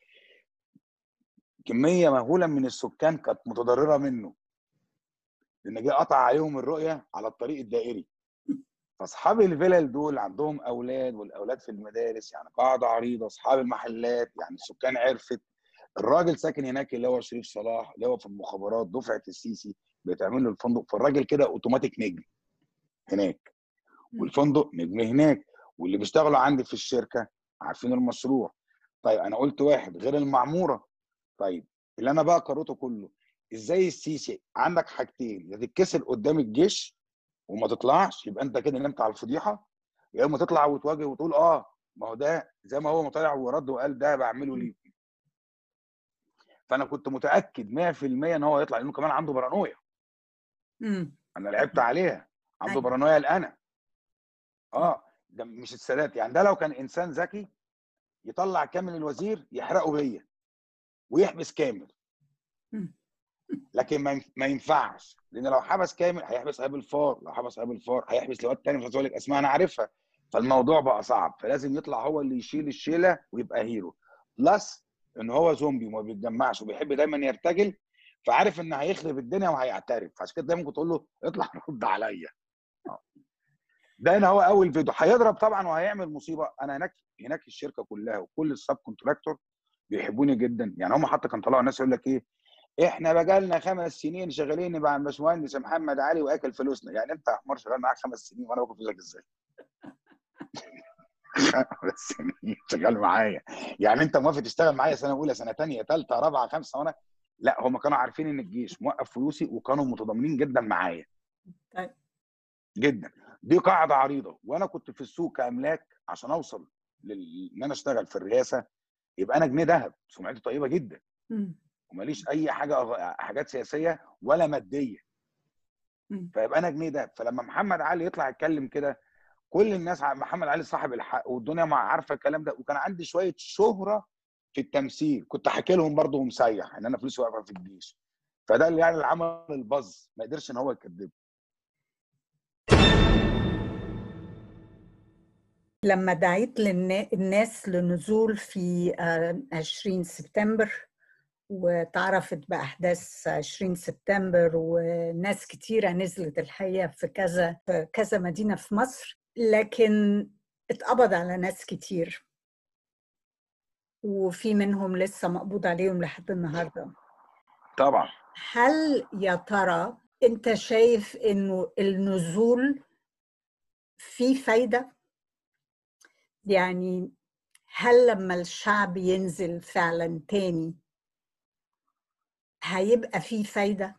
Speaker 2: كميه مهوله من السكان كانت متضرره منه لان جه قطع عليهم الرؤيه على الطريق الدائري فاصحاب الفلل دول عندهم اولاد والاولاد في المدارس يعني قاعده عريضه اصحاب المحلات يعني السكان عرفت الراجل ساكن هناك اللي هو شريف صلاح اللي هو في المخابرات دفعه السيسي بتعمل له الفندق فالراجل كده اوتوماتيك نجم هناك والفندق نجم هناك واللي بيشتغلوا عندي في الشركه عارفين المشروع طيب انا قلت واحد غير المعموره طيب اللي انا بقى قررته كله ازاي السيسي عندك حاجتين يا تتكسر قدام الجيش وما تطلعش يبقى انت كده نمت على الفضيحه يا اما تطلع وتواجه وتقول اه ما هو ده زي ما هو ما طلع ورد وقال ده بعمله ليه فانا كنت متاكد 100% ان هو يطلع لانه كمان عنده بارانويا
Speaker 1: مم.
Speaker 2: انا لعبت عليها عنده
Speaker 1: أيوة.
Speaker 2: بارانويا الانا اه ده مش السادات يعني ده لو كان انسان ذكي يطلع كامل الوزير يحرقه بيا ويحبس كامل
Speaker 1: مم.
Speaker 2: لكن ما ينف- ما ينفعش لان لو حبس كامل هيحبس ابي الفار لو حبس ابي الفار هيحبس لوقت تاني مش عايز اقول لك اسماء انا عارفها فالموضوع بقى صعب فلازم يطلع هو اللي يشيل الشيله ويبقى هيرو بلس ان هو زومبي وما بيتجمعش وبيحب دايما يرتجل فعارف ان هيخرب الدنيا وهيعترف عشان كده دايما كنت اقول له اطلع رد عليا آه. ده هنا هو اول فيديو هيضرب طبعا وهيعمل مصيبه انا هناك هناك الشركه كلها وكل السب كونتراكتور بيحبوني جدا يعني هم حتى كان طلعوا ناس يقول لك ايه احنا بقالنا خمس سنين شغالين مع الباشمهندس محمد علي واكل فلوسنا يعني انت يا حمار شغال معاك خمس سنين وانا باكل فلوسك ازاي؟ خمس سنين شغال معايا يعني انت موافق تشتغل معايا سنه اولى سنه ثانيه ثالثه رابعه خمسه وانا لا هم كانوا عارفين ان الجيش موقف فلوسي وكانوا متضامنين جدا معايا
Speaker 1: طيب.
Speaker 2: جدا دي قاعده عريضه وانا كنت في السوق كاملاك عشان اوصل لل- ان انا اشتغل في الرئاسه يبقى انا جنيه ذهب سمعتي طيبه جدا
Speaker 1: مم.
Speaker 2: وماليش اي حاجه حاجات سياسيه ولا ماديه
Speaker 1: مم.
Speaker 2: فيبقى انا جنيه ده فلما محمد علي يطلع يتكلم كده كل الناس ع- محمد علي صاحب الحق والدنيا ما عارفه الكلام ده وكان عندي شويه شهره في التمثيل كنت حكي لهم برضه ومسيح ان انا فلوسي واقفه في الجيش فده اللي يعني اللي عمل الباز ما قدرش ان هو يكذبه
Speaker 1: لما دعيت للنا- الناس لنزول في آه، 20 سبتمبر وتعرفت بأحداث 20 سبتمبر وناس كتيرة نزلت الحقيقة في كذا في كذا مدينة في مصر لكن اتقبض على ناس كتير وفي منهم لسه مقبوض عليهم لحد النهارده
Speaker 2: طبعا
Speaker 1: هل يا ترى انت شايف انه النزول فيه فايدة؟ يعني هل لما الشعب ينزل فعلا تاني هيبقى فيه فايدة؟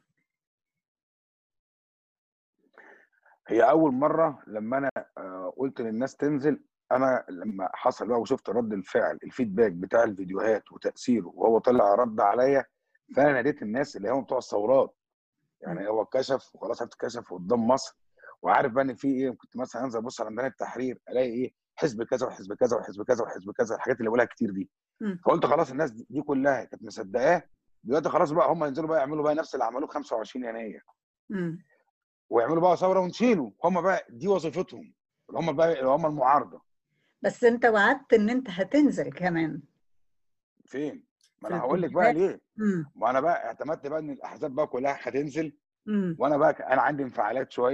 Speaker 2: هي اول مره لما انا آه، قلت للناس تنزل انا لما حصل بقى وشفت رد الفعل الفيدباك بتاع الفيديوهات وتاثيره وهو طلع رد عليا فانا ناديت الناس اللي هم بتوع الثورات يعني هو اتكشف وخلاص اتكشف قدام مصر وعارف بقى ان في ايه كنت مثلا انزل ابص على ميدان التحرير الاقي ايه حزب كذا وحزب كذا وحزب كذا وحزب كذا الحاجات اللي بقولها كتير دي
Speaker 1: مم.
Speaker 2: فقلت خلاص الناس دي دي كلها كانت مصدقاه دلوقتي خلاص بقى هم ينزلوا بقى يعملوا بقى نفس اللي عملوه في 25 يناير
Speaker 1: مم.
Speaker 2: ويعملوا بقى ثوره ونشيله هم بقى دي وظيفتهم اللي هم بقى اللي هم المعارضه
Speaker 1: بس انت وعدت ان انت هتنزل كمان
Speaker 2: فين؟ ما
Speaker 1: في
Speaker 2: انا هقول لك بقى
Speaker 1: الفيديوهات.
Speaker 2: ليه؟
Speaker 1: مم.
Speaker 2: ما انا بقى اعتمدت بقى ان الاحزاب بقى كلها هتنزل
Speaker 1: مم.
Speaker 2: وانا بقى ك- انا عندي انفعالات شويه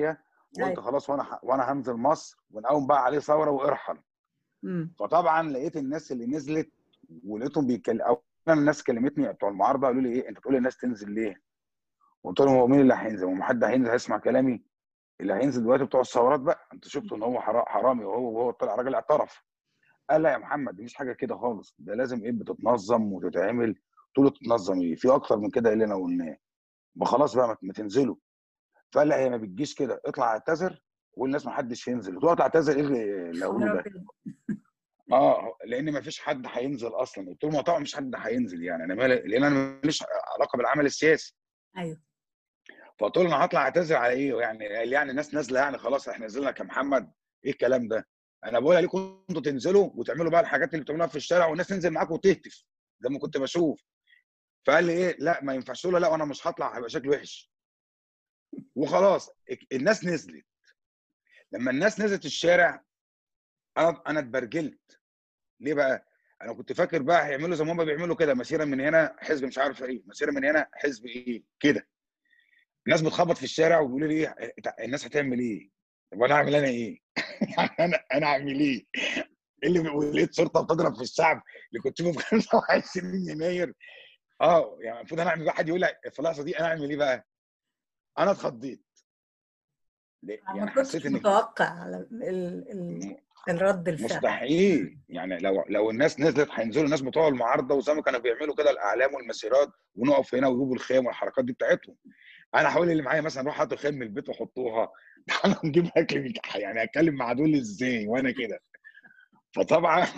Speaker 2: وقلت
Speaker 1: أيوة.
Speaker 2: خلاص وانا ح- وانا هنزل مصر ونقوم بقى عليه ثوره وارحل
Speaker 1: مم.
Speaker 2: فطبعا لقيت الناس اللي نزلت ولقيتهم بيتكلم او أنا الناس كلمتني بتوع المعارضه قالوا لي ايه انت تقول للناس تنزل ليه؟ قلت لهم هو مين اللي هينزل؟ هو ما حد هينزل هيسمع كلامي؟ اللي هينزل دلوقتي بتوع الثورات بقى انت شفتوا ان هو حرا- حرامي وهو وهو طلع راجل اعترف قال لا يا محمد دي مش حاجه كده خالص ده لازم ايه بتتنظم وتتعمل قلت له تتنظم ايه؟ في اكتر من كده اللي انا قلناه ما خلاص بقى ما- ما تنزلوا فقال لا هي ما بتجيش كده اطلع اعتذر والناس ما حدش ينزل قلت له اطلع اعتذر ايه اللي اللي اقوله ده؟
Speaker 1: خرابي.
Speaker 2: اه لان ما فيش حد هينزل اصلا قلت له ما طبعا مش حد هينزل يعني انا مالي لان انا ماليش علاقه بالعمل السياسي
Speaker 1: ايوه
Speaker 2: فقلت له انا هطلع اعتذر على ايه يعني قال يعني الناس نازله يعني خلاص احنا نزلنا يا محمد ايه الكلام ده انا بقول عليكم انتوا تنزلوا وتعملوا بقى الحاجات اللي بتعملوها في الشارع والناس تنزل معاكم وتهتف زي ما كنت بشوف فقال لي ايه لا ما ينفعش له لا وانا مش هطلع هيبقى شكلي وحش وخلاص الناس نزلت لما الناس نزلت الشارع انا انا اتبرجلت ليه بقى؟ انا كنت فاكر بقى هيعملوا زي ما هم بيعملوا كده مسيره من هنا حزب مش عارف ايه مسيره من هنا حزب ايه كده الناس بتخبط في الشارع وبيقولوا لي ايه الناس هتعمل ايه؟ طب انا اعمل انا ايه؟ يعني انا انا اعمل ايه؟ إيه اللي ولقيت شرطه بتضرب في الشعب اللي كنت شوفه في 25 يناير اه يعني المفروض انا اعمل واحد يقول لك في اللحظه دي انا اعمل ايه بقى؟ انا اتخضيت ليه؟
Speaker 1: انا
Speaker 2: يعني
Speaker 1: ما كنتش
Speaker 2: حسيت ان
Speaker 1: متوقع على ال... ال... الرد الفعل
Speaker 2: مستحيل يعني لو لو الناس نزلت هينزلوا الناس بتوع المعارضه وزي ما كانوا بيعملوا كده الاعلام والمسيرات ونقف هنا ويجيبوا الخيم والحركات دي بتاعتهم انا هقول اللي معايا مثلا روح هاتوا خيم من البيت وحطوها تعالوا نجيب اكل من تحت. يعني اتكلم مع دول ازاي وانا كده فطبعا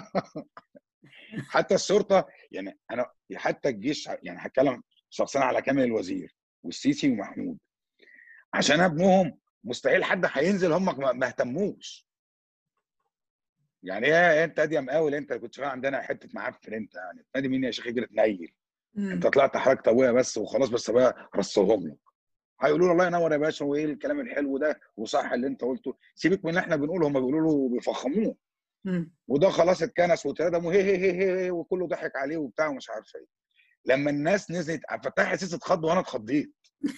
Speaker 2: حتى الشرطه يعني انا حتى الجيش يعني هتكلم شخصيا على كامل الوزير والسيسي ومحمود عشان ابنهم مستحيل حد هينزل هم ما ما اهتموش يعني ايه انت ادي يا مقاول انت كنت شغال عندنا حته معفن انت يعني تنادي مين يا شيخ يجري تنيل
Speaker 1: مم.
Speaker 2: انت طلعت حضرتك تويه بس وخلاص بس بقى رصهم لك هيقولوا له الله ينور يا باشا وايه الكلام الحلو ده وصح اللي انت قلته سيبك من اللي احنا بنقوله هم بيقولوا له بيفخموه
Speaker 1: مم.
Speaker 2: وده خلاص اتكنس واتردم وهي هي هي هي هي وكله ضحك عليه وبتاع ومش عارف ايه لما الناس نزلت عبد الفتاح السيسي اتخض وانا اتخضيت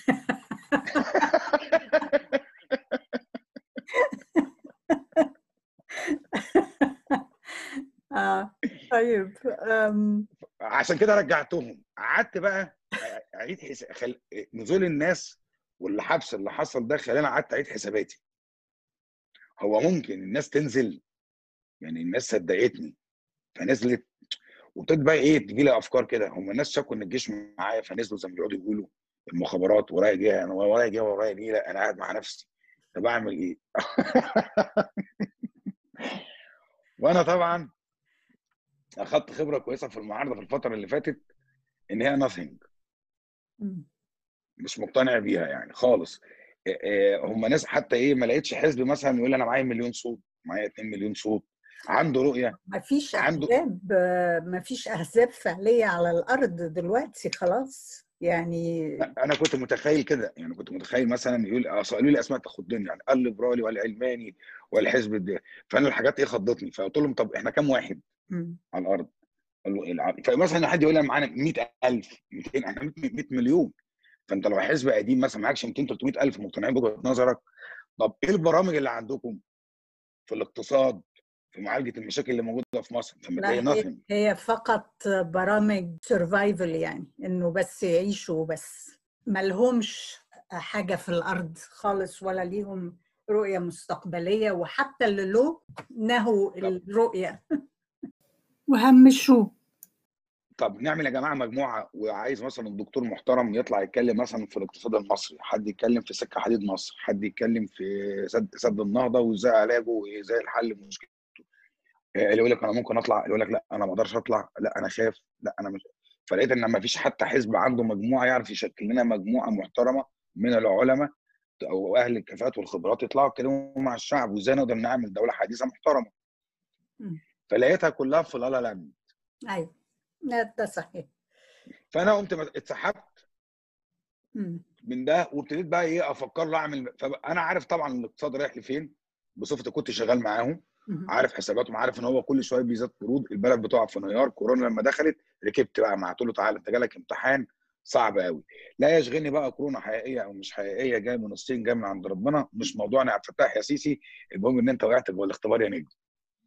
Speaker 1: اه طيب أم...
Speaker 2: عشان كده رجعتهم قعدت بقى اعيد حس... خل... نزول الناس والحبس اللي حصل ده خلاني قعدت اعيد حساباتي هو ممكن الناس تنزل يعني الناس صدقتني فنزلت وابتدت بقى ايه تجي لي افكار كده هم الناس شكوا ان الجيش معايا فنزلوا زي ما بيقعدوا يقولوا المخابرات ورايا جاي انا ورايا جاي ورايا جاي لا انا قاعد مع نفسي طب اعمل ايه؟ وانا طبعا اخدت خبره كويسه في المعارضه في الفتره اللي فاتت ان هي nothing
Speaker 1: مم.
Speaker 2: مش مقتنع بيها يعني خالص إيه إيه هم ناس حتى ايه ما لقيتش حزب مثلا يقول انا معايا مليون صوت معايا 2 مليون صوت عنده رؤيه
Speaker 1: ما فيش
Speaker 2: عنده-
Speaker 1: احزاب ما فيش احزاب فعليه على الارض دلوقتي خلاص يعني
Speaker 2: انا كنت متخيل كده يعني كنت متخيل مثلا يقول أصل قالوا لي اسماء تخضني يعني الليبرالي والعلماني والحزب ده فانا الحاجات ايه خضتني فقلت لهم طب احنا كام واحد
Speaker 1: مم.
Speaker 2: على الارض؟ قالوا الع- فمثلا حد يقول لي معانا 100000 200 احنا 100 مليون فانت لو حزب قديم مثلا معكش 200 300000 مقتنعين بوجهه نظرك طب ايه البرامج اللي عندكم في الاقتصاد في معالجه المشاكل اللي موجوده في مصر فما
Speaker 1: لا
Speaker 2: تلاقي
Speaker 1: هي,
Speaker 2: nothing
Speaker 1: هي فقط برامج سرفايفل يعني انه بس يعيشوا بس ما لهمش حاجه في الارض خالص ولا ليهم رؤيه مستقبليه وحتى اللي له نهوا الرؤيه وهمشوا
Speaker 2: طب نعمل يا جماعه مجموعه وعايز مثلا دكتور محترم يطلع يتكلم مثلا في الاقتصاد المصري، حد يتكلم في سكه حديد مصر، حد يتكلم في سد سد النهضه وازاي علاجه وازاي الحل مشكلته. آه، اللي يقول لك انا ممكن اطلع، اللي يقول لك لا انا ما اقدرش اطلع، لا انا خايف، لا انا مش فلقيت ان ما فيش حتى حزب عنده مجموعه يعرف يشكل لنا مجموعه محترمه من العلماء او اهل الكفاءات والخبرات يطلعوا يتكلموا مع الشعب وازاي نقدر نعمل دوله حديثه محترمه.
Speaker 1: مم.
Speaker 2: فلقيتها كلها في لا لا لاند.
Speaker 1: ايوه لا ده صحيح
Speaker 2: فانا قمت اتسحبت
Speaker 1: مم.
Speaker 2: من ده وابتديت بقى ايه افكر له اعمل فانا عارف طبعا الاقتصاد رايح لفين بصفتي كنت شغال معاهم
Speaker 1: مم.
Speaker 2: عارف حساباتهم عارف ان هو كل شويه بيزيد قروض البلد بتقع في انهيار كورونا لما دخلت ركبت بقى معت له تعالى انت جالك امتحان صعب قوي لا يشغلني بقى كورونا حقيقيه او مش حقيقيه جايه من الصين جايه من عند ربنا مش موضوعنا عبد الفتاح يا سيسي المهم ان انت وقعت جوه الاختبار يا نجم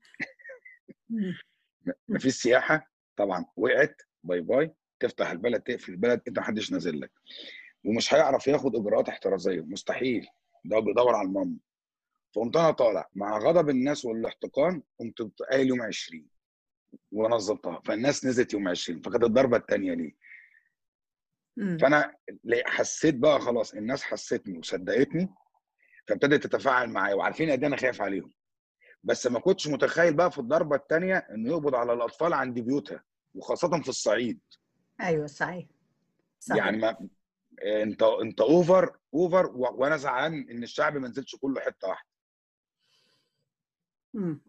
Speaker 2: مفيش سياحه طبعا وقعت باي باي تفتح البلد تقفل البلد انت محدش نازل لك ومش هيعرف ياخد اجراءات احترازيه مستحيل ده بيدور على المام فقمت انا طالع مع غضب الناس والاحتقان قمت قايل يوم 20 ونظمتها فالناس نزلت يوم 20 فكانت الضربه الثانيه ليه
Speaker 1: مم.
Speaker 2: فانا حسيت بقى خلاص الناس حستني وصدقتني فابتدت تتفاعل معايا وعارفين قد ايه انا خايف عليهم بس ما كنتش متخيل بقى في الضربه الثانيه انه يقبض على الاطفال عند بيوتها وخاصه في الصعيد
Speaker 1: ايوه صحيح صحيح
Speaker 2: يعني ما انت انت اوفر اوفر و... وانا زعلان ان الشعب ما نزلش كله حته واحده
Speaker 1: مم.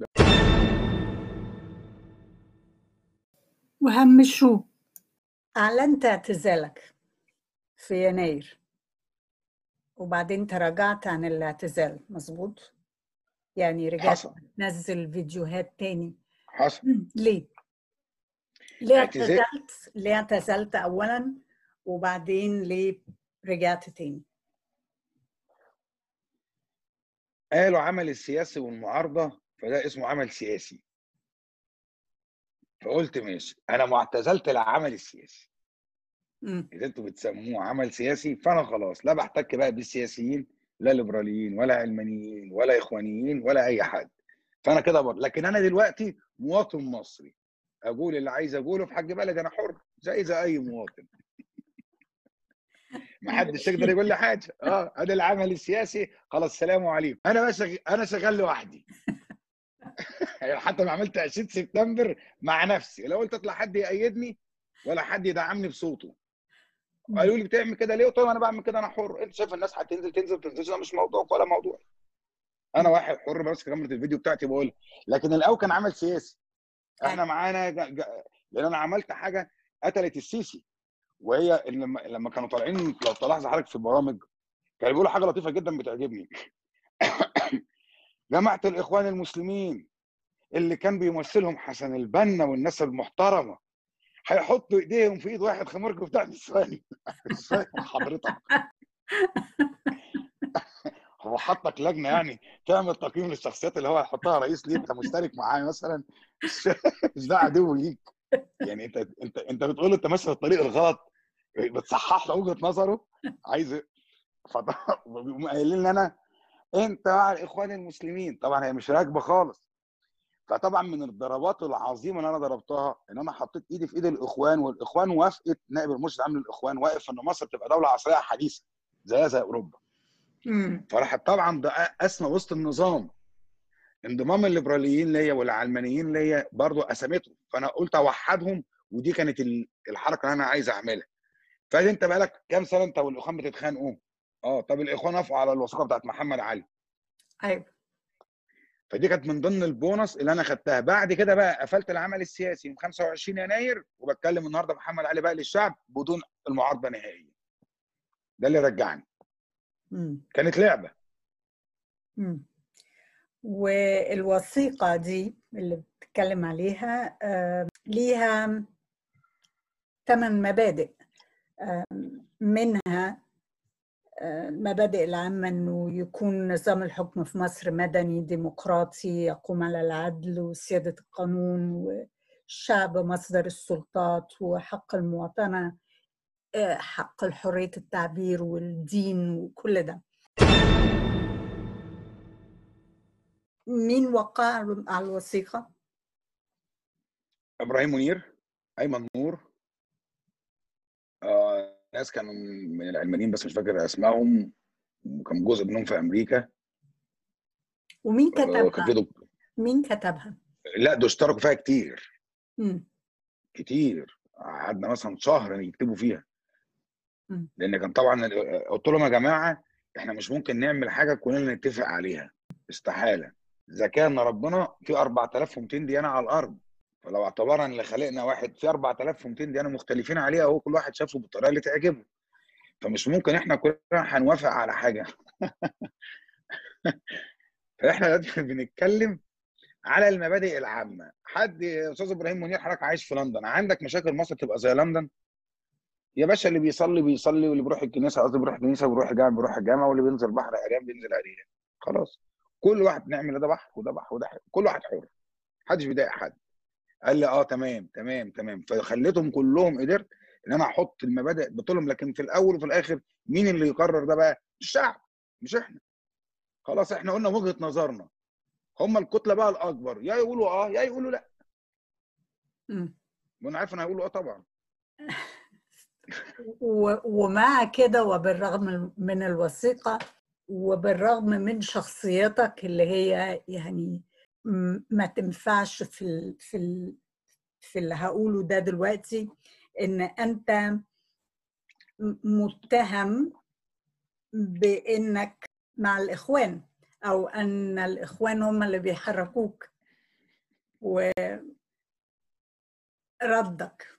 Speaker 1: وهمشوا أعلنت اعتزالك في يناير وبعدين تراجعت عن الاعتزال مظبوط؟ يعني رجعت
Speaker 2: حصل
Speaker 1: تنزل فيديوهات تاني
Speaker 2: حصل
Speaker 1: مم. ليه؟ ليه
Speaker 2: اعتزال-
Speaker 1: اعتزلت؟ ليه اعتزلت أولا وبعدين ليه رجعت تاني؟
Speaker 2: قالوا عمل السياسي والمعارضه فده اسمه عمل سياسي فقلت ماشي انا معتزلت العمل السياسي
Speaker 1: مم.
Speaker 2: اذا انتوا بتسموه عمل سياسي فانا خلاص لا بحتك بقى بالسياسيين لا ليبراليين ولا علمانيين ولا اخوانيين ولا اي حد فانا كده بر... لكن انا دلوقتي مواطن مصري اقول اللي عايز اقوله في حق بلدي انا حر زي زي اي مواطن ما حدش يقدر يقول لي حاجه اه ادي العمل السياسي خلاص سلام عليكم انا بقى شغ... انا شغال لوحدي حتى ما عملت 20 سبتمبر مع نفسي لو قلت اطلع حد يأيدني ولا حد يدعمني بصوته قالوا لي بتعمل كده ليه؟ قلت لهم انا بعمل كده انا حر انت شايف الناس هتنزل تنزل ما تنزلش ده مش موضوعك ولا موضوعي انا واحد حر بمسك كاميرا الفيديو بتاعتي بقول لكن الاول كان عمل سياسي احنا معانا ج... ج... لان انا عملت حاجه قتلت السيسي وهي لما لما كانوا طالعين لو تلاحظ حضرتك في البرامج كانوا بيقولوا حاجه لطيفه جدا بتعجبني جماعه الاخوان المسلمين اللي كان بيمثلهم حسن البنا والناس المحترمه هيحطوا ايديهم في ايد واحد خمرجي بتاع نسواني مش فاهم حضرتك هو حطك لجنه يعني تعمل تقييم للشخصيات اللي هو هيحطها رئيس ليه انت مشترك معاه مثلا مش مش ده عدو ليك يعني انت انت انت بتقول له انت ماشي في الطريق الغلط بتصحح له وجهه نظره عايز فبيقوموا قايلين لي انا انت مع الاخوان المسلمين طبعا هي مش راكبه خالص فطبعا من الضربات العظيمه اللي انا ضربتها ان انا حطيت ايدي في ايد الاخوان والاخوان وافقت نائب المرشد العام للاخوان واقف ان مصر تبقى دوله عصريه حديثه زيها زي اوروبا
Speaker 1: مم.
Speaker 2: فراحت طبعا ده اسمى وسط النظام انضمام الليبراليين ليا والعلمانيين ليا برضو قسمتهم فانا قلت اوحدهم ودي كانت ال- الحركه اللي انا عايز اعملها فادي انت بقالك كام سنه انت والاخوان بتتخانقوا اه طب الاخوان وافقوا على الوثيقه بتاعت محمد علي
Speaker 1: ايوه
Speaker 2: فدي كانت من ضمن البونص اللي انا خدتها بعد كده بقى قفلت العمل السياسي يوم 25 يناير وبتكلم النهارده محمد علي بقى للشعب بدون المعارضه نهائيا ده اللي رجعني
Speaker 1: مم.
Speaker 2: كانت لعبه
Speaker 1: مم. والوثيقة دي اللي بتتكلم عليها آه، ليها ثمان مبادئ آه، منها آه، المبادئ العامة أنه يكون نظام الحكم في مصر مدني ديمقراطي يقوم على العدل وسيادة القانون والشعب مصدر السلطات وحق المواطنة آه، حق حرية التعبير والدين وكل ده مين وقع على الوثيقة؟
Speaker 2: ابراهيم منير ايمن نور آه ناس كانوا من العلمانيين بس مش فاكر اسمائهم وكان جزء منهم في امريكا
Speaker 1: ومين
Speaker 2: آه كان في
Speaker 1: كتبها؟
Speaker 2: دك...
Speaker 1: مين كتبها؟
Speaker 2: لا دول اشتركوا فيها كتير
Speaker 1: مم.
Speaker 2: كتير قعدنا مثلا شهر يكتبوا فيها
Speaker 1: مم.
Speaker 2: لان كان طبعا قلت لهم يا جماعه احنا مش ممكن نعمل حاجه كلنا نتفق عليها استحاله اذا كان ربنا في 4200 ديانه على الارض فلو اعتبرنا ان اللي خلقنا واحد في 4200 ديانه مختلفين عليها هو كل واحد شافه بالطريقه اللي تعجبه فمش ممكن احنا كلنا هنوافق على حاجه فاحنا دلوقتي بنتكلم على المبادئ العامه حد استاذ ابراهيم منير حضرتك عايش في لندن عندك مشاكل مصر تبقى زي لندن يا باشا اللي بيصلي بيصلي واللي بيروح الكنيسه قصدي بيروح الكنيسه وبيروح الجامع بيروح الجامع واللي بينزل بحر عريان بينزل عريان خلاص كل واحد نعمل ده بحر وده بحر وده حر. كل واحد حر محدش بيضايق حد قال لي اه تمام تمام تمام فخليتهم كلهم قدرت ان انا احط المبادئ بطولهم لكن في الاول وفي الاخر مين اللي يقرر ده بقى؟ الشعب مش احنا خلاص احنا قلنا وجهه نظرنا هم الكتله بقى الاكبر يا يقولوا اه يا يقولوا لا
Speaker 1: مم.
Speaker 2: وانا عارف انا هيقولوا اه طبعا
Speaker 1: و- ومع كده وبالرغم من الوثيقة وبالرغم من شخصيتك اللي هي يعني م- ما تنفعش في ال في ال في اللي هقوله ده دلوقتي ان انت م- متهم بانك مع الاخوان او ان الاخوان هم اللي بيحركوك وردك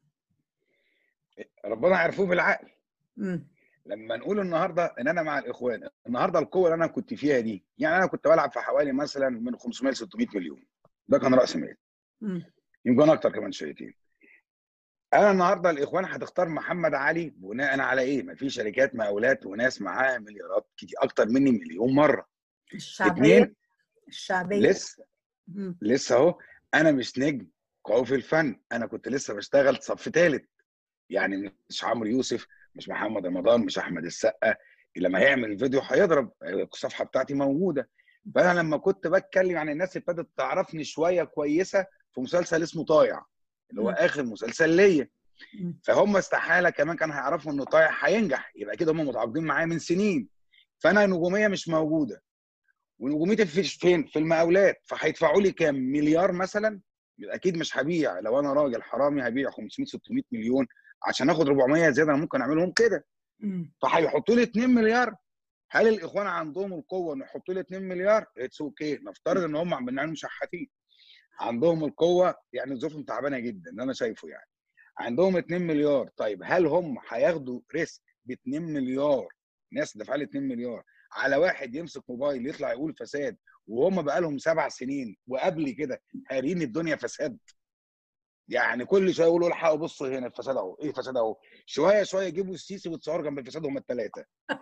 Speaker 2: ربنا عرفوه بالعقل
Speaker 1: مم.
Speaker 2: لما نقول النهارده ان انا مع الاخوان النهارده القوه اللي انا كنت فيها دي يعني انا كنت بلعب في حوالي مثلا من 500 ل 600 مليون ده كان راس مال
Speaker 1: مم.
Speaker 2: يمكن اكتر كمان شويتين انا النهارده الاخوان هتختار محمد علي بناء على ايه؟ ما في شركات مقاولات وناس معاها مليارات كتير اكتر مني مليون مره
Speaker 1: الشعبية
Speaker 2: اتنين
Speaker 1: الشعبية
Speaker 2: لسه
Speaker 1: مم.
Speaker 2: لسه اهو انا مش نجم قوي في الفن انا كنت لسه بشتغل صف ثالث يعني مش عمرو يوسف مش محمد رمضان مش احمد السقا لما هيعمل الفيديو هيضرب الصفحه بتاعتي موجوده فانا لما كنت بتكلم عن الناس ابتدت تعرفني شويه كويسه في مسلسل اسمه طايع اللي هو
Speaker 1: مم.
Speaker 2: اخر مسلسل ليا
Speaker 1: مم.
Speaker 2: فهم استحاله كمان كانوا هيعرفوا ان طايع هينجح يبقى كده هم متعاقدين معايا من سنين فانا نجوميه مش موجوده ونجوميتي في فين؟ في المقاولات فهيدفعوا لي كام؟ مليار مثلا اكيد مش هبيع لو انا راجل حرامي هبيع 500 600 مليون عشان اخد 400 زياده انا ممكن اعملهم كده
Speaker 1: مم.
Speaker 2: فهيحطوا لي 2 مليار هل الاخوان عندهم القوه ان يحطوا لي 2 مليار؟ اتس اوكي نفترض ان هم عاملين مشحاتين عندهم القوه يعني ظروفهم تعبانه جدا اللي انا شايفه يعني عندهم 2 مليار طيب هل هم هياخدوا ريسك ب 2 مليار ناس دفع لي 2 مليار على واحد يمسك موبايل يطلع يقول فساد وهم بقى لهم سبع سنين وقبل كده هارين الدنيا فساد يعني كل شويه يقولوا الحقوا بصوا هنا الفساد اهو ايه الفساد اهو شويه شويه يجيبوا السيسي ويتصوروا جنب الفساد هم الثلاثه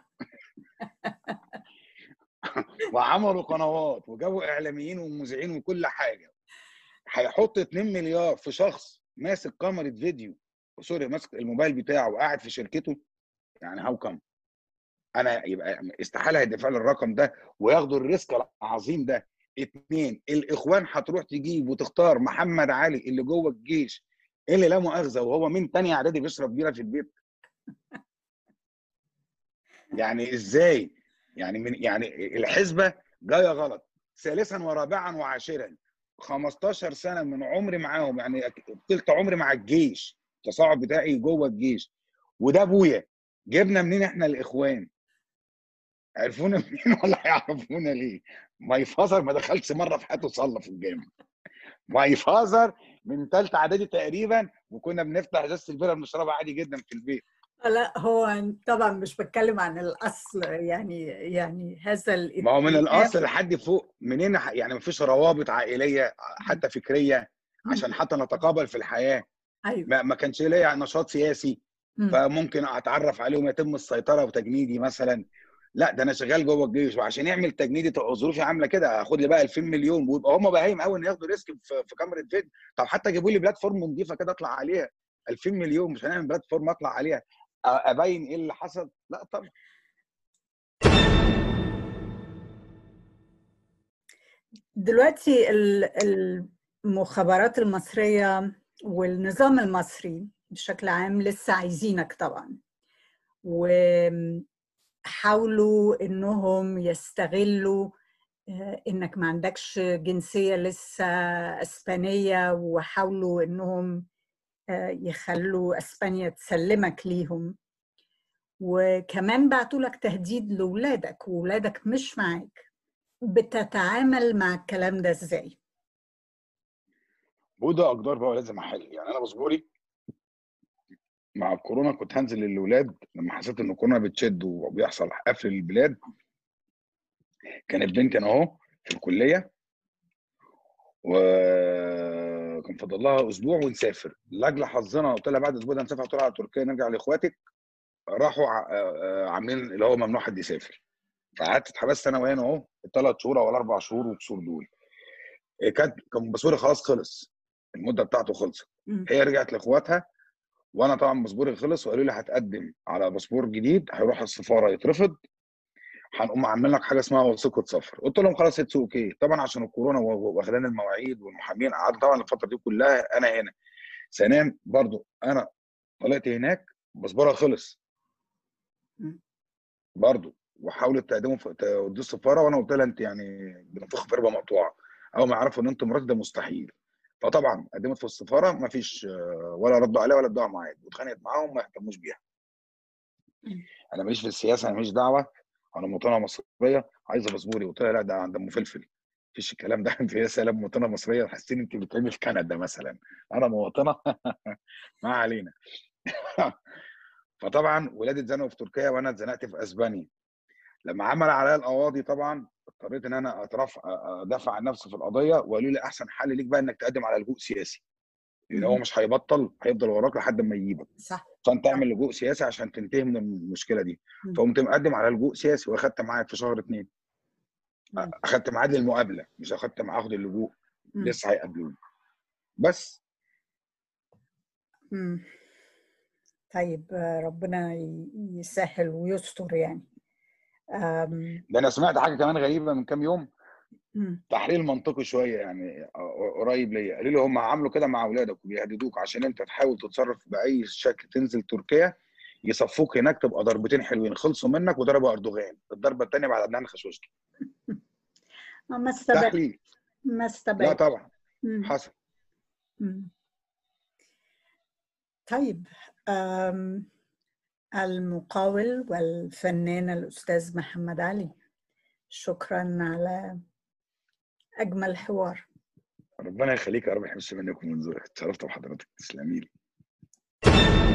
Speaker 2: وعملوا قنوات وجابوا اعلاميين ومذيعين وكل حاجه هيحط 2 مليار في شخص ماسك كاميرا فيديو سوري ماسك الموبايل بتاعه وقاعد في شركته يعني هاو كم انا يبقى استحاله هيدفع لي الرقم ده وياخدوا الريسك العظيم ده اتنين الاخوان هتروح تجيب وتختار محمد علي اللي جوه الجيش اللي لا مؤاخذه وهو من تاني اعدادي بيشرب بيره في البيت يعني ازاي يعني من يعني الحسبه جايه غلط ثالثا ورابعا وعاشرا 15 سنه من عمري معاهم يعني تلت عمري مع الجيش التصاعد بتاعي جوه الجيش وده ابويا جبنا منين احنا الاخوان عرفونا منين ولا هيعرفونا ليه ماي فازر ما دخلش مره في حياته صلى في الجامع ماي فازر من ثالثه اعدادي تقريبا وكنا بنفتح ازازه البيره بنشربها عادي جدا في البيت
Speaker 1: لا هو طبعا مش بتكلم عن الاصل يعني يعني هذا
Speaker 2: ما هو من
Speaker 1: الاتجاه-
Speaker 2: الاصل لحد فوق منين ح- يعني ما فيش روابط عائليه حتى فكريه عشان حتى نتقابل في الحياه
Speaker 1: ايوه
Speaker 2: ما, ما كانش ليا نشاط سياسي
Speaker 1: مم.
Speaker 2: فممكن اتعرف عليهم يتم السيطره وتجنيدي مثلا لا ده انا شغال جوه الجيش وعشان يعمل تجنيدي تبقى ظروفي عامله كده هاخد لي بقى 2000 مليون ويبقى هم بهايم قوي ان ياخدوا ريسك في, في كاميرا فيديو طب حتى جيبوا لي بلاتفورم نظيفه كده اطلع عليها 2000 مليون مش هنعمل بلاتفورم اطلع عليها أ- ابين ايه اللي حصل لا طبعا
Speaker 1: دلوقتي ال- المخابرات المصرية والنظام المصري بشكل عام لسه عايزينك طبعا وحاولوا انهم يستغلوا آه، انك ما عندكش جنسية لسه اسبانية وحاولوا انهم آه، يخلوا اسبانيا تسلمك ليهم وكمان بعتوا لك تهديد لولادك وولادك مش معاك بتتعامل مع الكلام ده ازاي؟
Speaker 2: وده اقدار بقى لازم احل يعني انا بصبوري مع الكورونا كنت هنزل للولاد لما حسيت ان الكورونا بتشد وبيحصل قفل البلاد كانت بنتي انا اهو في الكليه وكان كان فاضل لها اسبوع ونسافر لاجل حظنا قلت لها بعد اسبوع ده هنسافر طلع على تركيا نرجع لاخواتك راحوا ع- آه، آه، عاملين اللي هو ممنوع حد يسافر فقعدت اتحبست انا وهنا اهو الثلاث شهور او الاربع شهور والكسور دول إيه كانت كان باسبوري خلاص خلص المده بتاعته خلصت
Speaker 1: مم.
Speaker 2: هي رجعت لاخواتها وانا طبعا باسبوري خلص وقالوا لي هتقدم على باسبور جديد هيروح السفاره يترفض هنقوم عاملين لك حاجه اسمها وثيقه سفر قلت لهم خلاص اتس اوكي طبعا عشان الكورونا و- و- واخدان المواعيد والمحامين قعدت طبعا الفتره دي كلها انا هنا ثانيا برضو انا طلعت هناك باسبورها خلص
Speaker 1: مم.
Speaker 2: برضو وحاولت تقدمه في توديه السفاره وانا قلت لها انت يعني بنفخ في ربه مقطوعه اول ما يعرفوا ان انت مراتي ده مستحيل فطبعا قدمت في السفاره ما فيش آه، ولا ردوا عليها ولا ادوها معاد واتخانقت معاهم ما اهتموش بيها
Speaker 1: مم.
Speaker 2: انا ماليش في السياسه انا ماليش دعوه انا مواطنه مصريه عايزه باسبوري قلت لها لا ده دمه فلفل مفيش الكلام ده انت يا سلام مواطنه مصريه حاسين انت بتعمل في كندا مثلا انا مواطنه ما علينا فطبعا ولادي اتزنقوا في تركيا وانا اتزنقت في اسبانيا لما عمل عليا القواضي طبعا اضطريت ان انا اترفع ادافع عن نفسي في القضيه وقالوا لي احسن حل ليك بقى انك تقدم على لجوء سياسي لان هو
Speaker 1: مهم.
Speaker 2: مش هيبطل هيفضل وراك لحد ما يجيبك
Speaker 1: صح
Speaker 2: فانت اعمل لجوء سياسي عشان تنتهي من المشكله دي
Speaker 1: مم.
Speaker 2: فقمت مقدم على لجوء سياسي واخدت ميعاد في شهر اتنين
Speaker 1: مم.
Speaker 2: اخدت ميعاد للمقابله مش اخدت معاد اللجوء
Speaker 1: مم.
Speaker 2: لسه هيقابلوني بس
Speaker 1: مم. طيب آه، ربنا ي- يسهل ويستر يعني آم،
Speaker 2: ده انا سمعت حاجه كمان غريبه من كام يوم
Speaker 1: مم.
Speaker 2: تحليل منطقي شويه يعني قريب ليا قالوا لي هم عملوا كده مع اولادك وبيهددوك عشان انت تحاول تتصرف باي شكل تنزل تركيا يصفوك هناك تبقى ضربتين حلوين خلصوا منك وضربوا اردوغان الضربه الثانيه بعد عدنان خشوشكي
Speaker 1: ما استبعد
Speaker 2: تحليل
Speaker 1: ما
Speaker 2: لا
Speaker 1: استبعد
Speaker 2: طبعا
Speaker 1: مم.
Speaker 2: حصل
Speaker 1: مم. طيب آم، المقاول والفنان الأستاذ محمد علي شكرا على أجمل حوار
Speaker 2: ربنا يخليك يا رب يحبس منك ومن ذوقك اتشرفت بحضرتك تسلمي لي